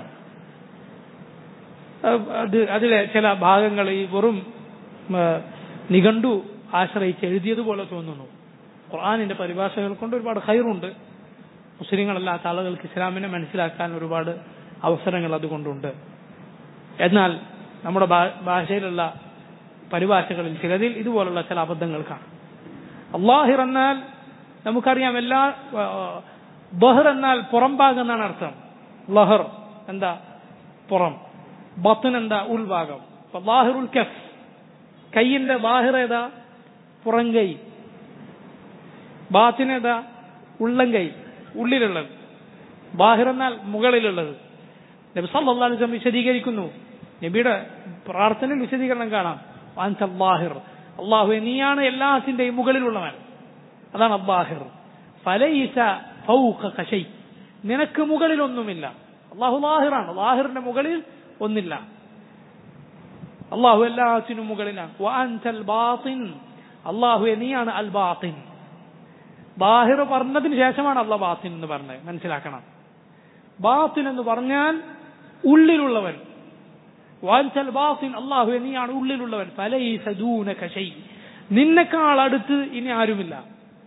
അത് അതിലെ ചില ഭാഗങ്ങൾ ഈ വെറും നിഘണ്ടു ആശ്രയിച്ച് എഴുതിയതുപോലെ തോന്നുന്നു ഖുർആാനിന്റെ പരിഭാഷകൾ കൊണ്ട് ഒരുപാട് ഹൈറുണ്ട് മുസ്ലിങ്ങളല്ലാത്ത ആളുകൾക്ക് ഇസ്ലാമിനെ മനസ്സിലാക്കാൻ ഒരുപാട് അവസരങ്ങൾ അതുകൊണ്ടുണ്ട് എന്നാൽ നമ്മുടെ ഭാഷയിലുള്ള പരിഭാഷകളിൽ ചിലതിൽ ഇതുപോലുള്ള ചില അബദ്ധങ്ങൾ കാണും അള്ളാഹിർ എന്നാൽ നമുക്കറിയാം എല്ലാ ബഹർ എന്നാൽ പുറം ഭാഗം എന്നാണ് അർത്ഥം ലഹർ എന്താ പുറം ബത്തൻ എന്താ ഉൾഭാഗം ലാഹിറുൽ കഫ് കൈയിന്റെ ബാഹിർ ഏതാ പുറം കൈ ബാത്തിനേതാ ഉള്ളം കൈ ഉള്ളിലുള്ളത് ബാഹിർ എന്നാൽ മുകളിലുള്ളത് നബി സല്ലല്ലാഹു അലൈഹി വസല്ലം വിശദീകരിക്കുന്നു നബിയുടെ പ്രാർത്ഥനയിൽ വിശദീകരണം കാണാം അള്ളാഹിർ അള്ളാഹു നീയാണ് എല്ലാത്തിന്റെയും മുകളിലുള്ളവൻ അതാണ് അള്ളാഹിർ ഫലൈസ ഫൗഖക ഷൈ നിനക്ക് മുകളിലൊന്നുമില്ല അള്ളാഹു ലാഹിറാണ് ലാഹിറിന്റെ മുകളിൽ ഒന്നില്ല അള്ളാഹു എല്ലാത്തിനും മുകളിലാണ് വഅൻതൽ ബാത്തിൻ അള്ളാഹു നീയാണ് അൽ ബാത്തിൻ ബാഹിർ പറഞ്ഞതിന് ശേഷമാണ് അള്ളാഹ് ബാത്തിൻ എന്ന് പറഞ്ഞത് മനസ്സിലാക്കണം ബാത്തിൻ എന്ന് പറഞ്ഞാൽ ഉള്ളിലുള്ളവൻ വാൻസൽ ബാസിൻ അള്ളാഹു നീയാണ് ഉള്ളിലുള്ളവൻ ഫലൈസ ദൂനക ഷൈ നിന്നെക്കാൾ അടുത്ത് ഇനി ആരുമില്ല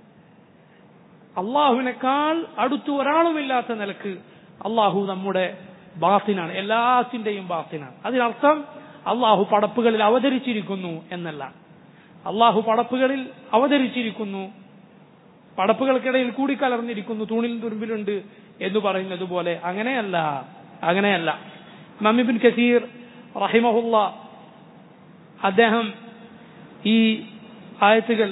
അള്ളാഹുവിനേക്കാൾ അടുത്ത് ഒരാളുമില്ലാത്ത നിലക്ക് അള്ളാഹു നമ്മുടെ ബാത്തിനാണ് എല്ലാത്തിന്റെയും ബാത്തിനാണ് അതിനർത്ഥം അള്ളാഹു പടപ്പുകളിൽ അവതരിച്ചിരിക്കുന്നു എന്നല്ല അള്ളാഹു പടപ്പുകളിൽ അവതരിച്ചിരിക്കുന്നു പടപ്പുകൾക്കിടയിൽ കൂടിക്കലർന്നിരിക്കുന്നു തൂണിൽ തുരുമ്പിലുണ്ട് എന്ന് പറയുന്നത് പോലെ അങ്ങനെയല്ല അങ്ങനെയല്ല മമിബിൻ കസീർ റഹിമഹുല്ല അദ്ദേഹം ഈ ആയത്തുകൾ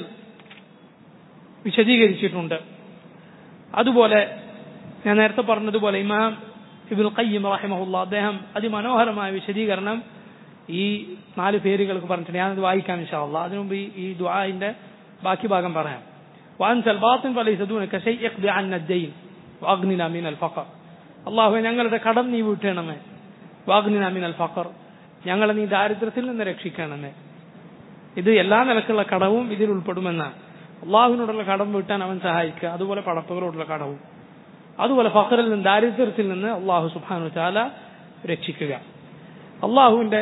വിശദീകരിച്ചിട്ടുണ്ട് അതുപോലെ ഞാൻ നേരത്തെ പറഞ്ഞതുപോലെ ഇമാം ഇബുൽ ഖയ്യിം റഹിമഹുല്ല അദ്ദേഹം അതിമനോഹരമായ വിശദീകരണം ഈ നാല് പേരുകൾക്ക് പറഞ്ഞിട്ടുണ്ട് ഞാനത് വായിക്കാം ഇൻഷാല്ല അതിനു മുമ്പ് ഈ ദുആന്റെ ബാക്കി ഭാഗം പറയാം وأنت الباطن فليس دونك شيء اقضي عنا الدين وأغننا من الفقر الله ഞങ്ങളുടെ കടം നീ വീട്ടണമേ വാഗ്നിന മിനൽ ഫഖർ ഞങ്ങളെ നീ ദാരിദ്ര്യത്തിൽ നിന്ന് രക്ഷിക്കണമേ ഇത് എല്ലാ നിലക്കുള്ള കടവും ഇതിൽ ഉൾപ്പെടുമെന്നാണ് അള്ളാഹുവിനോടുള്ള കടം വീട്ടാൻ അവൻ സഹായിക്കുക അതുപോലെ പടപ്പുകളോടുള്ള കടവും അതുപോലെ ഫഖറിൽ നിന്ന് ദാരിദ്ര്യത്തിൽ നിന്ന് അള്ളാഹു സുബാനു ചാല രക്ഷിക്കുക അള്ളാഹുവിന്റെ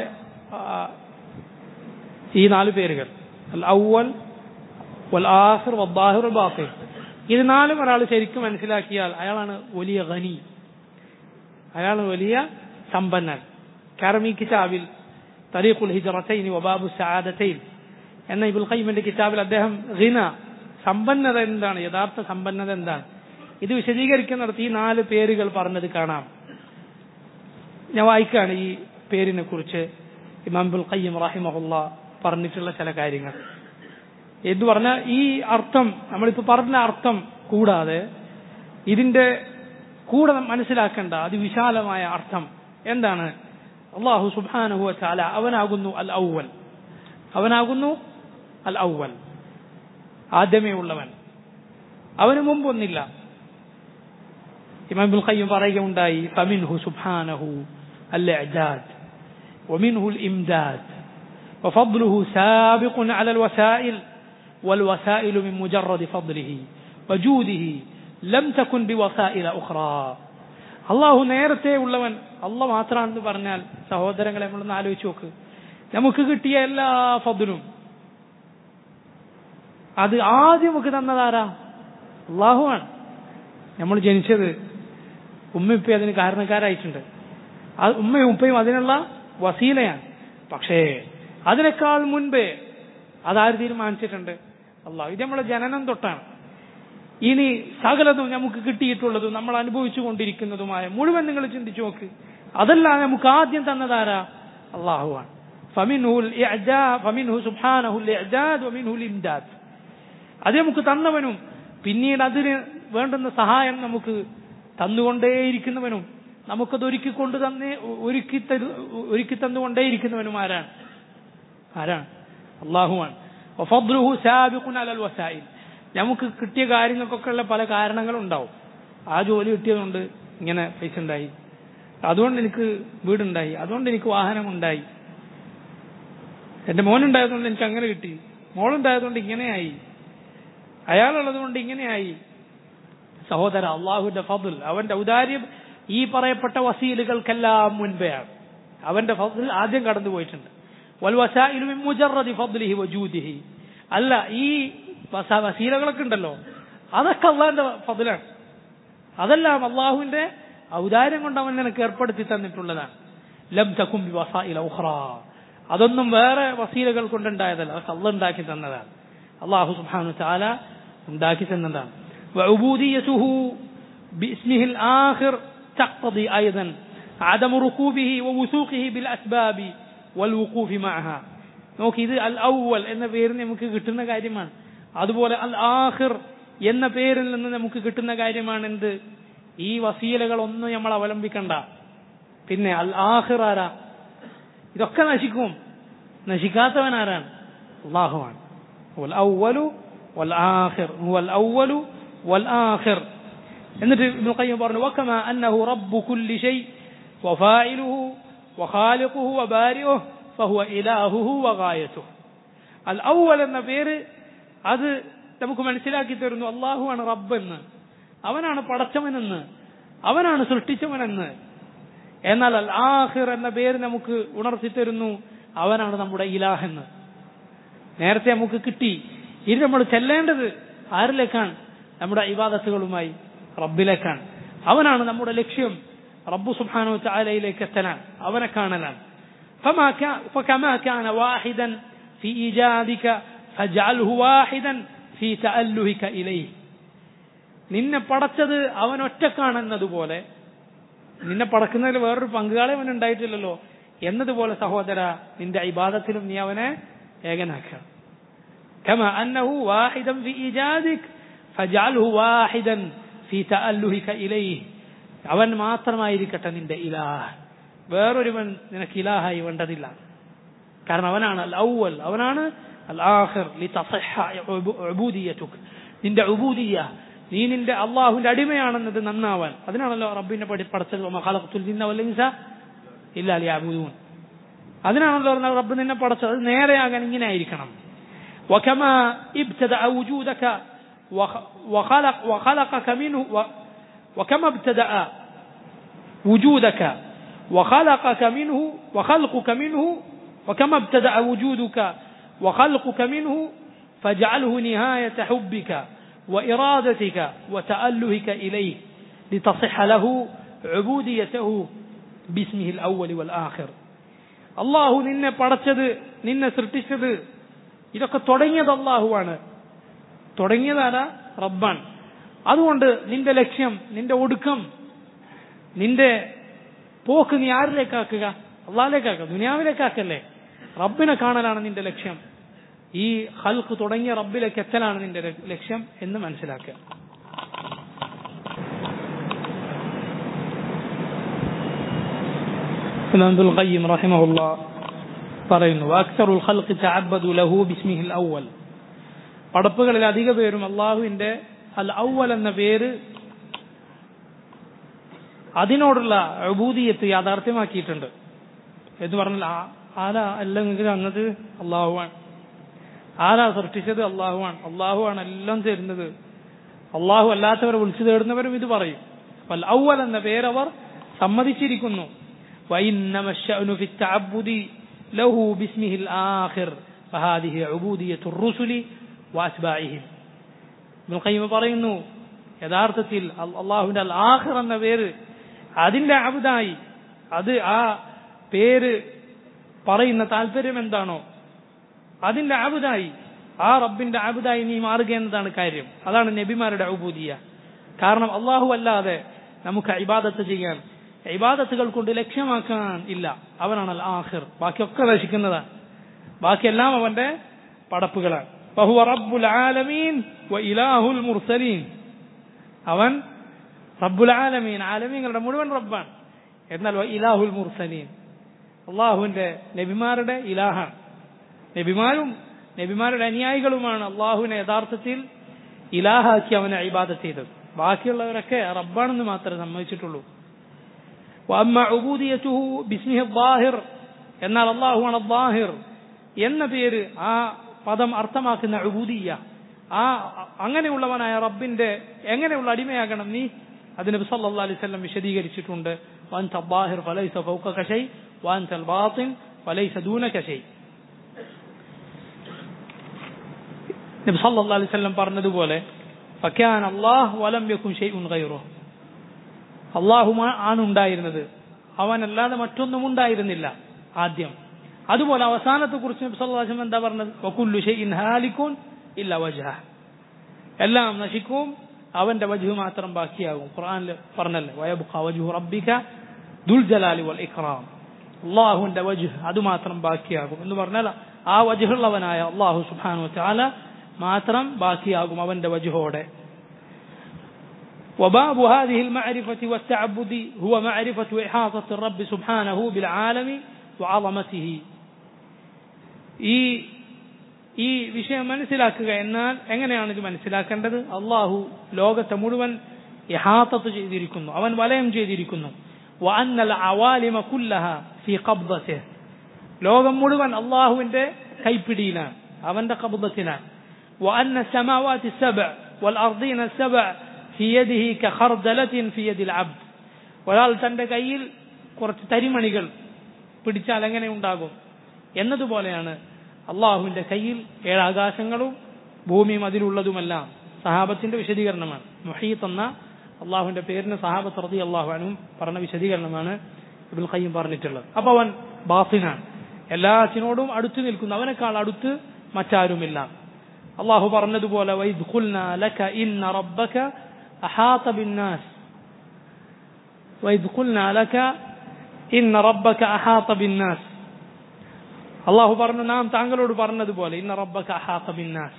ഈ നാല് പേരുകൾ അൽ ഔവൽ വൽ ആഹിർ വദ്ദാഹിർ ബാത്തിർ ഇത് നാലും ഒരാൾ ശരിക്കും മനസ്സിലാക്കിയാൽ അയാളാണ് വലിയ ഖനി അയാൾ വലിയ സമ്പന്നൻ കാരണം ഈ കിതാബിൽ തരീഖുൽ ഹിജറത്തൈൻ വബാബു സആദത്തൈൻ എന്ന ഇബുൽ ഖയ്യിമിന്റെ കിതാബിൽ അദ്ദേഹം ഹിന സമ്പന്നത എന്താണ് യഥാർത്ഥ സമ്പന്നത എന്താണ് ഇത് വിശദീകരിക്കുന്നിടത്ത് ഈ നാല് പേരുകൾ പറഞ്ഞത് കാണാം ഞാൻ വായിക്കാണ് ഈ പേരിനെ കുറിച്ച് ഇമാംബുൽ ഖയ്യം റഹിമഹുല്ല പറഞ്ഞിട്ടുള്ള ചില കാര്യങ്ങൾ എന്ന് പറഞ്ഞാൽ ഈ അർത്ഥം നമ്മളിപ്പോ പറഞ്ഞ അർത്ഥം കൂടാതെ ഇതിന്റെ കൂടെ മനസ്സിലാക്കേണ്ട അതിവിശാലമായ അർത്ഥം എന്താണ് അള്ളാഹു സുബാനുഹുവ ചാല അവനാകുന്നു അൽ ഔവൽ അവനാകുന്നു അൽ ഔവൽ ആദ്യമേ ഉള്ളവൻ അവന് മുമ്പൊന്നില്ല ഇമാം ഇബ്നുൽ ഖയ്യിം പറയുകയുണ്ടായി ഫമിൻഹു സുബ്ഹാനഹു അൽ ഇഅദാദ് ومنه الإمداد وفضله سابق على الوسائل والوسائل من مجرد فضله وجوده لم تكن بوسائل أخرى അള്ളാഹു നേരത്തെ ഉള്ളവൻ അല്ല മാത്രമാണെന്ന് പറഞ്ഞാൽ സഹോദരങ്ങളെ നമ്മളൊന്ന് ആലോചിച്ച് നോക്ക് നമുക്ക് കിട്ടിയ എല്ലാ ഫضലും അത് ആദ്യം നമുക്ക് തന്നതാരാ അള്ളാഹുവാണ് നമ്മൾ ജനിച്ചത് ഉമ്മ അതിന് കാരണക്കാരായിട്ടുണ്ട് ഉമ്മയും ഉപ്പയും അതിനുള്ള വസീലയാണ് പക്ഷേ അതിനേക്കാൾ മുൻപേ അതാര് തീരുമാനിച്ചിട്ടുണ്ട് അള്ളാഹു ഇത് നമ്മളെ ജനനം തൊട്ടാണ് ഇനി സകലതും നമുക്ക് കിട്ടിയിട്ടുള്ളതും നമ്മൾ അനുഭവിച്ചു കൊണ്ടിരിക്കുന്നതുമായ മുഴുവൻ നിങ്ങൾ ചിന്തിച്ചു നോക്ക് അതെല്ലാം നമുക്ക് ആദ്യം തന്നതാരാ അള്ളാഹുവാണ് അത് നമുക്ക് തന്നവനും പിന്നീട് അതിന് വേണ്ടുന്ന സഹായം നമുക്ക് തന്നുകൊണ്ടേയിരിക്കുന്നവനും നമുക്കത് ഒരുക്കി കൊണ്ട് തന്നെ ഒരുക്കി തരു ഒരുക്കി തന്നുകൊണ്ടേയിരിക്കുന്നവനും ആരാണ് ആരാണ് അള്ളാഹുവാണ് നമുക്ക് കിട്ടിയ കാര്യങ്ങൾക്കൊക്കെ ഉള്ള പല കാരണങ്ങളും ഉണ്ടാവും ആ ജോലി കിട്ടിയതുകൊണ്ട് ഇങ്ങനെ പൈസ ഉണ്ടായി അതുകൊണ്ട് എനിക്ക് വീടുണ്ടായി അതുകൊണ്ട് എനിക്ക് വാഹനമുണ്ടായി എന്റെ മോനുണ്ടായതുകൊണ്ട് എനിക്ക് അങ്ങനെ കിട്ടി മോളുണ്ടായതുകൊണ്ട് ഇങ്ങനെയായി അയാളുള്ളത് കൊണ്ട് ഇങ്ങനെയായി സഹോദര അള്ളാഹുന്റെ ഫضൽ അവന്റെ ഔദാര്യം ഈ പറയപ്പെട്ട വസീലുകൾക്കെല്ലാം മുൻപെയാണ് അവന്റെ ഫضൽ ആദ്യം കടന്നു പോയിട്ടുണ്ട് അല്ല ഈ വസീലകളൊക്കെ ഉണ്ടല്ലോ അതൊക്കെ അള്ളാഹിന്റെ ഫضലാണ് അതെല്ലാം അള്ളാഹുവിന്റെ ഔദാര്യം കൊണ്ട് അവൻ നിനക്ക് ഏർപ്പെടുത്തി തന്നിട്ടുള്ളതാണ് ലം തക്കും അതൊന്നും വേറെ വസീലകൾ കൊണ്ടുണ്ടായതല്ല അതൊക്കെ അള്ള ഉണ്ടാക്കി തന്നതാണ് അള്ളാഹു സുബ്ഹാനഹു തആല ഉണ്ടാക്കി തന്നതാണ് وعبوديته باسمه الآخر تقتضي أيضا عدم ركوبه ووثوقه بالأسباب والوقوف معها നോക്കി ഇത് അൽ ഔവൽ എന്ന പേരിന് നമുക്ക് കിട്ടുന്ന കാര്യമാണ് അതുപോലെ അൽ ആഹിർ എന്ന പേരിൽ നിന്ന് നമുക്ക് കിട്ടുന്ന കാര്യമാണ് എന്ത് ഈ വസീലകളൊന്നും നമ്മൾ അവലംബിക്കണ്ട പിന്നെ അൽ ആഹിർ ആരാ ഇതൊക്കെ നശിക്കും നശിക്കാത്തവൻ ആരാണ് അള്ളാഹുവാണ് ഔവലു വൽ ആഹിർ വൽ ഔവലു വൽ ആഹിർ എന്നിട്ട് ഇബ്നു ഖയ്യിം പറഞ്ഞു വകമാ അന്നഹു റബ്ബു കുല്ലി ഷൈ വഫായിലുഹു വഖാലിഖുഹു വബാരിഉഹു ഫഹുവ ഇലാഹുഹു വഗായതുഹു അൽ ഔവൽ എന്ന പേര് അത് നമുക്ക് മനസ്സിലാക്കി തരുന്നു അള്ളാഹുവാണ് റബ്ബെന്ന് അവനാണ് പടച്ചവനെന്ന് അവനാണ് സൃഷ്ടിച്ചവനെന്ന് എന്നാൽ അൽ ആഹിർ എന്ന പേര് നമുക്ക് ഉണർത്തി തരുന്നു അവനാണ് നമ്മുടെ ഇലാഹെന്ന് നേരത്തെ നമുക്ക് കിട്ടി ഇനി നമ്മൾ ചെല്ലേണ്ടത് ആരിലേക്കാണ് നമ്മുടെ ഇബാദത്തുകളുമായി റബ്ബിലേക്കാണ് അവനാണ് നമ്മുടെ ലക്ഷ്യം റബ്ബു സുബ്ഹാനു ചാലയിലേക്ക് എത്തലാണ് അവനെ കാണലാണ് فما كان فكما كان واحدا في إيجادك فاجعله واحدا في تألهك إليه നിന്നെ പടച്ചത് അവൻ ഒറ്റക്കാണെന്നതുപോലെ നിന്നെ പടക്കുന്നതിൽ വേറൊരു പങ്കാളി അവൻ ഉണ്ടായിട്ടില്ലല്ലോ എന്നതുപോലെ സഹോദര നിന്റെ ഇബാദത്തിലും നീ അവനെ ഏകനാക്കുക كما أنه واحدا في إيجادك فاجعله واحدا في تألهك إليه അവൻ മാത്രമായിരിക്കട്ടെ നിന്റെ ഇലാഹ് വേറൊരുവൻ നിനക്ക് ഇലാഹായി വേണ്ടതില്ല കാരണം അവനാണ് അൽ ഔവൽ അവനാണ് അൽ ആഖിർ നിന്റെ ഉബൂദിയ നീ നിന്റെ അള്ളാഹുവിന്റെ അടിമയാണെന്നത് നന്നാവാൻ അതിനാണല്ലോ റബ്ബിനെ പഠി പഠിച്ചത് മഹാലത്തുൽ ജിന്ന വല്ലിൻസ ഇല്ല ലിയാബുദൂൻ അതിനാണല്ലോ പറഞ്ഞത് റബ്ബ് നിന്നെ പഠിച്ചത് അത് നേരെയാകാൻ ഇങ്ങനെ ആയിരിക്കണം وكما ابتدأ وجودك وخلق وخلقك منه وكما ابتدأ وجودك وخلقك منه وخلقك منه وكما ابتدأ وجودك وخلقك منه فاجعله نهاية حبك وإرادتك وتألهك إليه لتصح له عبوديته باسمه الأول والآخر الله നിന്നെ പടച്ചത് നിന്നെ സൃഷ്ടിച്ചത് ഇതൊക്കെ തുടങ്ങിയത് അള്ളാഹുവാണ് തുടങ്ങിയതാരാ റബ്ബാൻ അതുകൊണ്ട് നിന്റെ ലക്ഷ്യം നിന്റെ ഒടുക്കം നിന്റെ പോക്ക് നീ ആരിലേക്കാക്കുക അള്ളാഹിലേക്കാക്കുക ദുനിയാവിലേക്കാക്കല്ലേ റബ്ബിനെ കാണലാണ് നിന്റെ ലക്ഷ്യം ഈ ഹൽക്ക് തുടങ്ങിയ റബ്ബിലേക്ക് എത്തലാണ് നിന്റെ ലക്ഷ്യം എന്ന് മനസ്സിലാക്കുക അബ്ദുൽ ഖയ്യിം റഹിമഹുല്ല പറയുന്നു അക്സറുൽ ഖൽഖ് തഅബ്ബദു ലഹു ബിസ്മിഹിൽ അവ്വൽ പടപ്പുകളിൽ അധിക പേരും അള്ളാഹുവിന്റെ അൽ ഔവൽ എന്ന പേര് അതിനോടുള്ള അബൂദിയത്ത് യാഥാർത്ഥ്യമാക്കിയിട്ടുണ്ട് എന്ന് പറഞ്ഞാൽ ആ- ആരാ അല്ലെങ്കിൽ അങ്ങത് അള്ളാഹുവാൻ ആരാ സൃഷ്ടിച്ചത് അള്ളാഹുവാൻ അള്ളാഹുവാണ് എല്ലാം തരുന്നത് അള്ളാഹു അല്ലാത്തവരെ വിളിച്ചു തേടുന്നവരും ഇത് പറയും അപ്പോൾ ഔവൽ എന്ന പേരവർ സമ്മതിച്ചിരിക്കുന്നു وإنما الشأن في التعبد له باسمه الآخر فهذه عبودية الرسل وأتباعهم ഇബ്നുൽ ഖയ്യിം പറയുന്നു യഥാർത്ഥത്തിൽ അൽ- അള്ളാഹുവിന്റെ അൽ ആഖിർ എന്ന പേര് അതിന്റെ അബുദായി അത് ആ പേര് പറയുന്ന താല്പര്യം എന്താണോ അതിന്റെ അബുദായി ആ റബ്ബിന്റെ അബുദായി നീ മാറുക എന്നതാണ് കാര്യം അതാണ് നബിമാരുടെ ഔബൂദിയ കാരണം അള്ളാഹു അല്ലാതെ നമുക്ക് ഇബാദത്ത് ചെയ്യാൻ ഇബാദത്തുകൾ കൊണ്ട് ലക്ഷ്യമാക്കാൻ ഇല്ല അവനാണ് അൽ ആഖിർ ബാക്കിയൊക്കെ നശിക്കുന്നതാണ് ബാക്കിയെല്ലാം അവന്റെ പടപ്പുകളാണ് ഫഹുവ റബ്ബുൽ ആലമീൻ വ ഇലാഹുൽ മുർസലീൻ അവൻ റബ്ബുൽ ആലമീൻ ആലമീങ്ങളുടെ മുഴുവൻ റബ്ബാണ് എന്നാൽ വ ഇലാഹുൽ മുർസലീൻ അള്ളാഹുവിന്റെ നബിമാരുടെ ഇലാഹാണ് നബിമാരും നബിമാരുടെ അനുയായികളുമാണ് അള്ളാഹുവിനെ യഥാർത്ഥത്തിൽ ഇലാഹാക്കി അവനെ ഇബാദത്ത് ചെയ്തത് ബാക്കിയുള്ളവരൊക്കെ റബ്ബാണെന്ന് മാത്രമേ സമ്മതിച്ചിട്ടുള്ളൂ وأما عبوديته باسمه الظاهر എന്നാൽ അള്ളാഹുവാണ് അള്ളാഹിർ എന്ന പേര് ആ പദം അർത്ഥമാക്കുന്ന ഉബൂദിയ ആ അങ്ങനെയുള്ളവനായ റബ്ബിന്റെ എങ്ങനെയുള്ള അടിമയാകണം നീ അത് നബി സല്ലല്ലാഹു അലൈഹി വസല്ലം വിശദീകരിച്ചിട്ടുണ്ട് വഅൻത الظاهر فليس فوقك شيء وأنت الباطن فليس دونك شيء നബി സല്ലല്ലാഹു അലൈഹി വസല്ലം പറഞ്ഞതുപോലെ فكان الله ولم يكن شيء غيره അള്ളാഹു ആണ് ഉണ്ടായിരുന്നത് അവനല്ലാതെ മറ്റൊന്നും ഉണ്ടായിരുന്നില്ല ആദ്യം അതുപോലെ അവസാനത്തെ കുറിച്ച് നബി സല്ലല്ലാഹു അലൈഹി വസല്ലം എന്താ പറഞ്ഞത് വകുല്ലു ഷൈഇൻ ഹാലികുൻ ഇല്ല വജ്ഹ എല്ലാം നശിക്കും അവന്റെ വജു മാത്രം ബാക്കിയാകും ഖുർആനിൽ പറഞ്ഞല്ലേ വയബ്ഖ വജ്ഹു റബ്ബിക ദുൽ ജലാലി വൽ ഇക്റാം അള്ളാഹുവിന്റെ വജ് അത് മാത്രം ബാക്കിയാകും എന്ന് പറഞ്ഞാൽ ആ വജുള്ളവനായ അള്ളാഹു സുബ്ഹാനഹു വതആല മാത്രം ബാക്കിയാകും അവന്റെ വജുഹോടെ وباب هذه المعرفة والتعبد هو معرفة إحاطة الرب سبحانه بالعالم وعظمته ഈ ഈ വിഷയം മനസ്സിലാക്കുക എന്നാൽ എങ്ങനെയാണ് ഇത് മനസ്സിലാക്കേണ്ടത് അള്ളാഹു ലോകത്തെ മുഴുവൻ ഇഹാത്തത്ത് ചെയ്തിരിക്കുന്നു അവൻ വലയം ചെയ്തിരിക്കുന്നു وأن العوالم كلها في قبضته ലോകം മുഴുവൻ അള്ളാഹുവിന്റെ കൈപ്പിടിയിലാണ് അവന്റെ കബുദത്തിലാണ് وأن السماوات السبع والأرضين السبع في يده كخردلة في يد العبد ഒരാൾ തന്റെ കയ്യിൽ കുറച്ച് തരിമണികൾ പിടിച്ചാൽ എങ്ങനെ ഉണ്ടാകും എന്നതുപോലെയാണ് അള്ളാഹുവിന്റെ കയ്യിൽ ഏഴാകാശങ്ങളും ഭൂമിയും അതിലുള്ളതുമെല്ലാം സഹാബത്തിന്റെ വിശദീകരണമാണ് മുഹീത്ത് എന്ന അള്ളാഹുവിന്റെ പേരിന് സഹാബത്ത് റതി അള്ളാഹുനും പറഞ്ഞ വിശദീകരണമാണ് ഇബുൽ ഖയ്യം പറഞ്ഞിട്ടുള്ളത് അപ്പൊ അവൻ ബാസിനാണ് എല്ലാത്തിനോടും അടുത്ത് നിൽക്കുന്നു അവനേക്കാൾ അടുത്ത് മറ്റാരുമില്ല അള്ളാഹു പറഞ്ഞതുപോലെ വൈദ് ഖുൽനാ ലക ഇന്ന റബ്ബക അഹാത ബിന്നാസ് വൈദ് ഖുൽനാ ലക ഇന്ന റബ്ബക അഹാത ബിന്നാസ് അള്ളാഹു പറഞ്ഞു നാം താങ്കളോട് പറഞ്ഞതുപോലെ ഇന്ന റബ്ബക അഹാത ബിന്നാസ്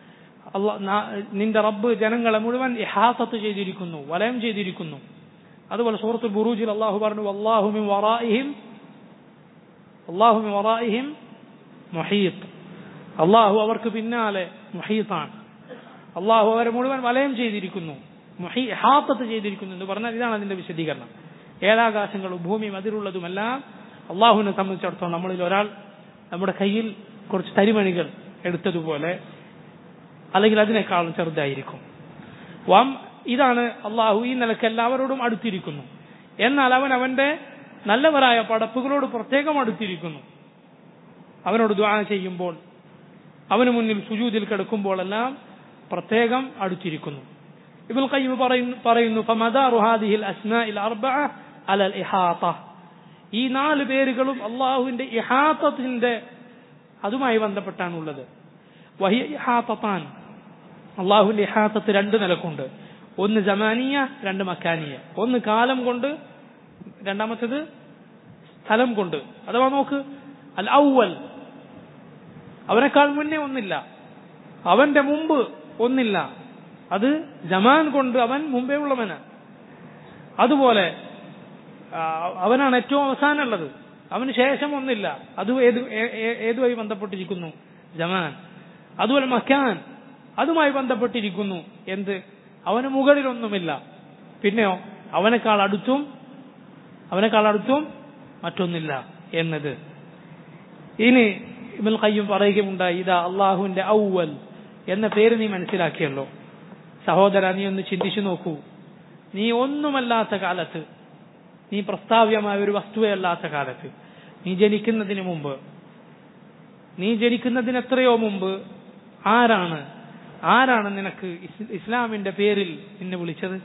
നിന്റെ റബ്ബ് ജനങ്ങളെ മുഴുവൻ ഇഹാസത്ത് ചെയ്തിരിക്കുന്നു വലയം ചെയ്തിരിക്കുന്നു അതുപോലെ സൂറത്തുൽ ബുറൂജിൽ അള്ളാഹു പറഞ്ഞു അള്ളാഹുമിൻ വറായിഹിം അള്ളാഹുമിൻ വറായിഹിം മുഹീത്ത് അള്ളാഹു അവർക്ക് പിന്നാലെ മുഹീത്താണ് അള്ളാഹു അവരെ മുഴുവൻ വലയം ചെയ്തിരിക്കുന്നു മുഹീ ഹാത്തത്ത് ചെയ്തിരിക്കുന്നു എന്ന് പറഞ്ഞാൽ ഇതാണ് അതിന്റെ വിശദീകരണം ഏഴാകാശങ്ങളും ഭൂമിയും അതിലുള്ളതുമെല്ലാം അള്ളാഹുവിനെ സംബന്ധിച്ചിടത്തോളം നമ്മളിൽ ഒരാൾ നമ്മുടെ കയ്യിൽ കുറച്ച് തരിമണികൾ എടുത്തതുപോലെ അല്ലെങ്കിൽ അതിനേക്കാളും ചെറുതായിരിക്കും വാം ഇതാണ് അള്ളാഹു ഈ നിലക്ക് എല്ലാവരോടും അടുത്തിരിക്കുന്നു എന്നാൽ അവൻ അവന്റെ നല്ലവരായ പടപ്പുകളോട് പ്രത്യേകം അടുത്തിരിക്കുന്നു അവനോട് ദ്വാ ചെയ്യുമ്പോൾ അവന് മുന്നിൽ സുജൂതിൽ കിടക്കുമ്പോഴെല്ലാം പ്രത്യേകം അടുത്തിരിക്കുന്നു ഇബുൽ ഖയ്യിം പറയുന്നു പറയുന്നു ഫമദാറു ഹാദിഹിൽ അസ്മാഇൽ അർബഅ അലൽ ഇഹാത ഈ നാല് പേരുകളും അള്ളാഹുവിന്റെ ഇഹാത്തത്തിന്റെ അതുമായി ബന്ധപ്പെട്ടാണുള്ളത് വഹിയ ഇഹാത്തത്താൻ അള്ളാഹുവിന്റെ ഇഹാത്തത്ത് രണ്ട് നിലക്കുണ്ട് ഒന്ന് ജമാനിയ രണ്ട് മക്കാനിയ ഒന്ന് കാലം കൊണ്ട് രണ്ടാമത്തേത് സ്ഥലം കൊണ്ട് അഥവാ നോക്ക് അൽ ഔവൽ അവനേക്കാൾ മുന്നേ ഒന്നില്ല അവന്റെ മുമ്പ് ഒന്നില്ല അത് ജമാൻ കൊണ്ട് അവൻ മുമ്പേ ഉള്ളവനാണ് അതുപോലെ അവനാണ് ഏറ്റവും അവസാനമുള്ളത് അവന് ശേഷം ഒന്നില്ല അത് ഏത് ഏതുമായി ബന്ധപ്പെട്ടിരിക്കുന്നു ജമാൻ അതുപോലെ മക്കാൻ അതുമായി ബന്ധപ്പെട്ടിരിക്കുന്നു എന്ത് അവന് മുകളിലൊന്നുമില്ല പിന്നെയോ അവനേക്കാൾ അടുത്തും അവനേക്കാൾ അടുത്തും മറ്റൊന്നില്ല എന്നത് ഇനി ഇബിൽ ഖയ്യും പറയുകയുണ്ടായി ഇതാ അള്ളാഹുവിന്റെ ഔവൽ എന്ന പേര് നീ മനസ്സിലാക്കിയല്ലോ സഹോദര നീ ഒന്ന് ചിന്തിച്ചു നോക്കൂ നീ ഒന്നുമല്ലാത്ത കാലത്ത് നീ പ്രസ്താവ്യമായ ഒരു വസ്തുവേ അല്ലാത്ത കാലത്ത് നീ ജനിക്കുന്നതിന് മുമ്പ് നീ ജനിക്കുന്നതിന് എത്രയോ മുമ്പ് ആരാണ് ആരാണ് നിനക്ക് ഇസ്- ഇസ്ലാമിന്റെ പേരിൽ നിന്നെ വിളിച്ചത്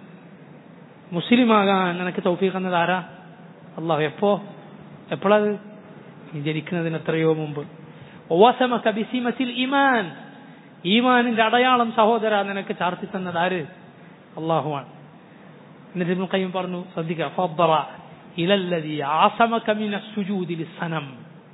മുസ്ലിമാകാൻ നിനക്ക് തൗഫീഖ് എന്നത് ആരാ അള്ളാഹു എപ്പോ എപ്പോഴത് നീ ജനിക്കുന്നതിന് എത്രയോ മുമ്പ് വസമക ബിസിമത്തിൽ ഈമാൻ ഈമാനിന്റെ അടയാളം സഹോദര നിനക്ക് ചാർത്തി തന്നത് ആര് അള്ളാഹുവാണ് എന്നിട്ട് ഇബ്നുൽ ഖയ്യിം പറഞ്ഞു ശ്രദ്ധിക്കുക ഫദ്റ ഇലല്ലദി ആസമക മിന സുജൂദി ലിസ്സനം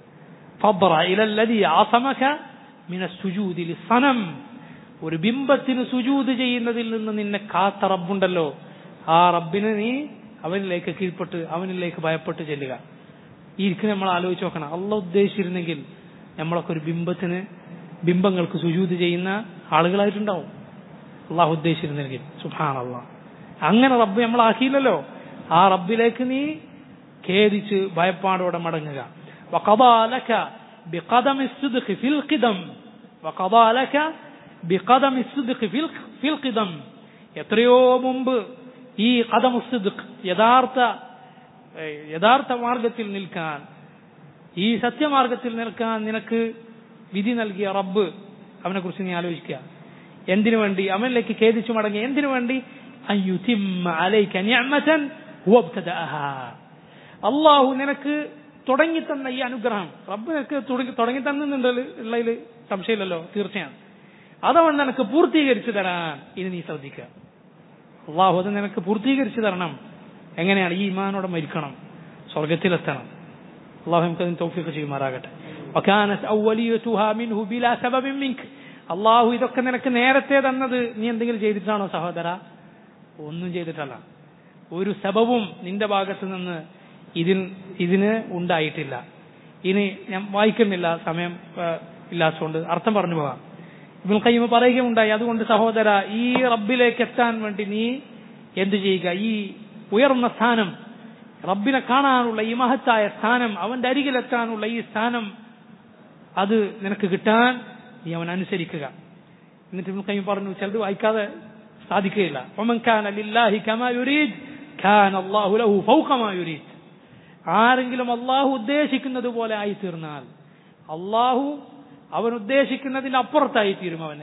ഫദ്റ ഇലല്ലദി ആസമക മിന സുജൂദി ലിസ്സനം ഒരു ബിംബത്തിന് സുജൂദ് ചെയ്യുന്നതിൽ നിന്ന് നിന്നെ കാത്ത റബ്ബുണ്ടല്ലോ ആ റബ്ബിന് നീ അവനിലേക്ക് കീഴ്പ്പെട്ട് അവനിലേക്ക് ഭയപ്പെട്ട് ചെല്ലുക ഈ ഇരിക്കുന്ന നമ്മൾ ആലോചിച്ച് നോക്കണം അല്ല ഉദ്ദേശിച്ചിരുന്നെങ്കിൽ നമ്മളൊക്കെ ഒരു ബിംബത്തിന് ബിംബങ്ങൾക്ക് സുജൂത് ചെയ്യുന്ന ആളുകളായിട്ടുണ്ടാവും അള്ളാഹു ഉദ്ദേശിച്ചിരുന്നെങ്കിൽ സുഹാൻ അള്ളാഹ് അങ്ങനെ റബ്ബ് നമ്മളാക്കിയില്ലല്ലോ ആ റബ്ബിലേക്ക് നീ ഖേദിച്ച് ഭയപ്പാടോടെ മടങ്ങുക وقضى لك بقدم الصدق في القدم وقضى لك بقدم الصدق في الق- في القدم എത്രയോ മുമ്പ് ഈ കദമു സിദ്ഖ് യഥാർത്ഥ ഏഹ്, യഥാർത്ഥ മാർഗത്തിൽ നിൽക്കാൻ ഈ സത്യമാർഗത്തിൽ നിൽക്കാൻ നിനക്ക് വിധി നൽകിയ റബ്ബ് അവനെ കുറിച്ച് നീ ആലോചിക്കുക എന്തിനു വേണ്ടി അവനിലേക്ക് ഖേദിച്ചു മടങ്ങി എന്തിനു വേണ്ടി അൻ യുതിമ്മ അലൈക നിഅമതൻ ഹുവ ഇബ്തദഅഹാ. അള്ളാഹു നിനക്ക് തുടങ്ങി തന്ന ഈ അനുഗ്രഹം റബ്ബ് നിനക്ക് തുടങ്ങി തുടങ്ങി തന്നുണ്ട് ഉള്ളതിൽ സംശയമില്ലല്ലോ തീർച്ചയാണ് അതവൻ നിനക്ക് പൂർത്തീകരിച്ചു തരാൻ ഇനി നീ ശ്രദ്ധിക്കുക അള്ളാഹു അത് നിനക്ക് പൂർത്തീകരിച്ചു തരണം എങ്ങനെയാണ് ഈ ഇമാനോടെ മരിക്കണം സ്വർഗത്തിലെത്തണം അള്ളാഹു നമുക്ക് അതിന് തൗഫീഖ് ചെയ്യുമാറാകട്ടെ وكانت أوليتها منه بلا سبب منك അള്ളാഹു ഇതൊക്കെ നിനക്ക് നേരത്തെ തന്നത് നീ എന്തെങ്കിലും ചെയ്തിട്ടാണോ സഹോദര ഒന്നും ചെയ്തിട്ടല്ല ഒരു സബവും നിന്റെ ഭാഗത്ത് നിന്ന് ഇതിൽ ഇതിന് ഉണ്ടായിട്ടില്ല ഇനി ഞാൻ വായിക്കുന്നില്ല സമയം ഏഹ്, ഇല്ലാത്തതുകൊണ്ട് അർത്ഥം പറഞ്ഞു പോകാം ഇബുൽ ഖയ്യിം പറയുകയുണ്ടായി അതുകൊണ്ട് സഹോദര ഈ റബ്ബിലേക്ക് എത്താൻ വേണ്ടി നീ എന്തു ചെയ്യുക ഈ ഉയർന്ന സ്ഥാനം റബ്ബിനെ കാണാനുള്ള ഈ മഹത്തായ സ്ഥാനം അവന്റെ അരികിലെത്താനുള്ള ഈ സ്ഥാനം അത് നിനക്ക് കിട്ടാൻ നീ അവൻ അനുസരിക്കുക എന്നിട്ട് ഇബ്നുൽ ഖയ്യിം പറഞ്ഞു ചിലത് വായിക്കാതെ സാധിക്കുകയില്ല ومن كان لله كما يريد كان الله له فوق ما يريد ആരെങ്കിലും അള്ളാഹു ഉദ്ദേശിക്കുന്നത് പോലെ ആയി തീർന്നാൽ അള്ളാഹു അവൻ ഉദ്ദേശിക്കുന്നതിന്റെ അപ്പുറത്തായി തീരും അവന്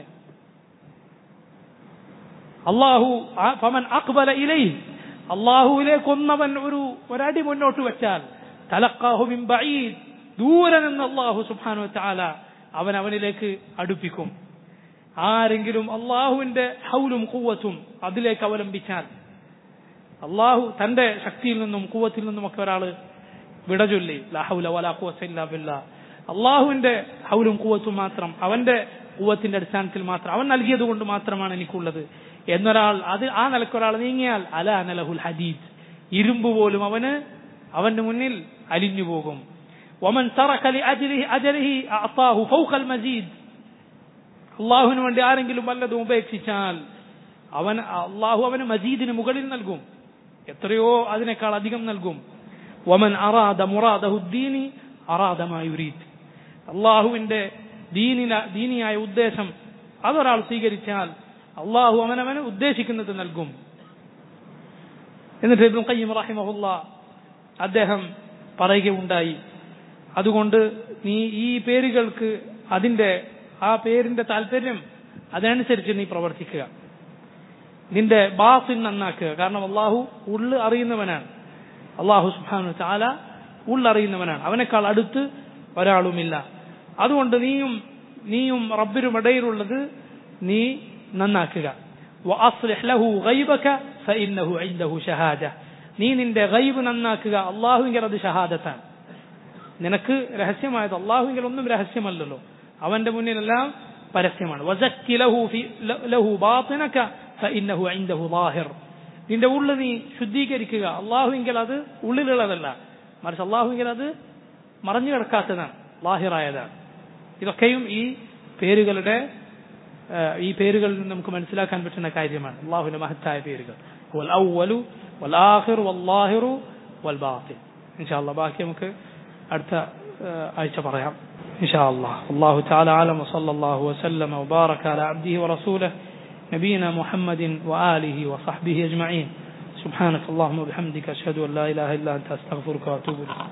അള്ളാഹു ആ- ഫമൻ അക്ബല ഇലൈ അള്ളാഹുവിലേക്ക് ഒന്നവൻ ഒരു ഒരടി മുന്നോട്ട് വെച്ചാൽ തലക്കാഹു മിൻ ബഈദ് ദൂരെ നിന്ന് അള്ളാഹു സുബ്ഹാനഹു വതആല അവൻ അവനിലേക്ക് അടുപ്പിക്കും ആരെങ്കിലും അള്ളാഹുവിന്റെ ഹൗലും കൂവത്തും അതിലേക്ക് അവലംബിച്ചാൽ അള്ളാഹു തന്റെ ശക്തിയിൽ നിന്നും കൂവത്തിൽ നിന്നും ഒക്കെ ഒരാള് വിട ചൊല്ലി ലാ ഹൗല വലാ ഖുവത ഇല്ലാ ബില്ലാ അള്ളാഹുവിന്റെ ഹൗലും കൂവത്തും മാത്രം അവന്റെ കൂവത്തിന്റെ അടിസ്ഥാനത്തിൽ മാത്രം അവൻ നൽകിയത് കൊണ്ട് മാത്രമാണ് എനിക്കുള്ളത് എന്നൊരാൾ അത് ആ നിലക്കൊരാൾ നീങ്ങിയാൽ അല അനലഹുൽ ഹദീദ് ഇരുമ്പ് പോലും അവന് അവന്റെ മുന്നിൽ അലിഞ്ഞു പോകും വമൻ തറക ലിഅജ്ലിഹി അജലിഹി അഅതാഹു ഫൗഖൽ മസീദ് അള്ളാഹുവിന് വേണ്ടി ആരെങ്കിലും വല്ലതും ഉപേക്ഷിച്ചാൽ അവൻ അള്ളാഹു അവന് മജീദിന് മുകളിൽ നൽകും എത്രയോ അതിനേക്കാൾ അധികം നൽകും വമൻ അറാദ മുറാദഹുദ്ദീനി അറാദമായുരീത് അള്ളാഹുവിന്റെ ദീനില ദീനിയായ ഉദ്ദേശം അതൊരാൾ സ്വീകരിച്ചാൽ അള്ളാഹു അവനവന് ഉദ്ദേശിക്കുന്നത് നൽകും എന്നിട്ട് ഇബ്നു ഖയ്യിം റഹിമഹുല്ല അദ്ദേഹം പറയുകയുണ്ടായി അതുകൊണ്ട് നീ ഈ പേരുകൾക്ക് അതിന്റെ ആ പേരിന്റെ താല്പര്യം അതനുസരിച്ച് നീ പ്രവർത്തിക്കുക നിന്റെ ബാസിൻ നന്നാക്കുക കാരണം അള്ളാഹു ഉള്ള് അറിയുന്നവനാണ് അള്ളാഹു സുബാനു ചാല ഉള്ളറിയുന്നവനാണ് അവനേക്കാൾ അടുത്ത് ഒരാളുമില്ല അതുകൊണ്ട് നീയും നീയും റബ്ബിനും ഇടയിലുള്ളത് നീ നന്നാക്കുക وأصلح له غيبك فإنه عنده شهادة നീ നിന്റെ ഗൈബ് നന്നാക്കുക അള്ളാഹുവിങ്കൽ അത് ഷഹാദത്താണ് നിനക്ക് രഹസ്യമായത് അള്ളാഹുവിങ്കൽ ഒന്നും രഹസ്യമല്ലല്ലോ അവന്റെ മുന്നിലെല്ലാം പരസ്യമാണ് വസക്കി ലഹു ഫി- ല- ലഹു ബാത്തിനക ഫഇന്നഹു ഇൻദഹു ളാഹിർ നിന്റെ ഉള്ളു നീ ശുദ്ധീകരിക്കുക അള്ളാഹുവിങ്കൽ അത് ഉള്ളിലുള്ളതല്ല മറിച്ച് അള്ളാഹുവിങ്കൽ അത് മറഞ്ഞു കിടക്കാത്തതാണ് ലാഹിറായതാണ് ഇതൊക്കെയും ഈ പേരുകളുടെ ഈ പേരുകളിൽ നിന്ന് നമുക്ക് മനസ്സിലാക്കാൻ പറ്റുന്ന കാര്യമാണ് അള്ളാഹുവിന്റെ മഹത്തായ പേരുകൾ വൽ ഔവലു വൽ ആഖിർ വല്ലാഹിറു വൽ ബാത്തിൻ ഇൻഷാ അല്ലാഹ് ബാക്കി നമുക്ക് അടുത്ത ആഴ്ച പറയാം إن شاء الله والله تعالى أعلم وصلى الله وسلم وبارك على عبده ورسوله نبينا محمد وآله وصحبه أجمعين سبحانك اللهم وبحمدك أشهد أن لا إله إلا أنت أستغفرك وأتوب إليك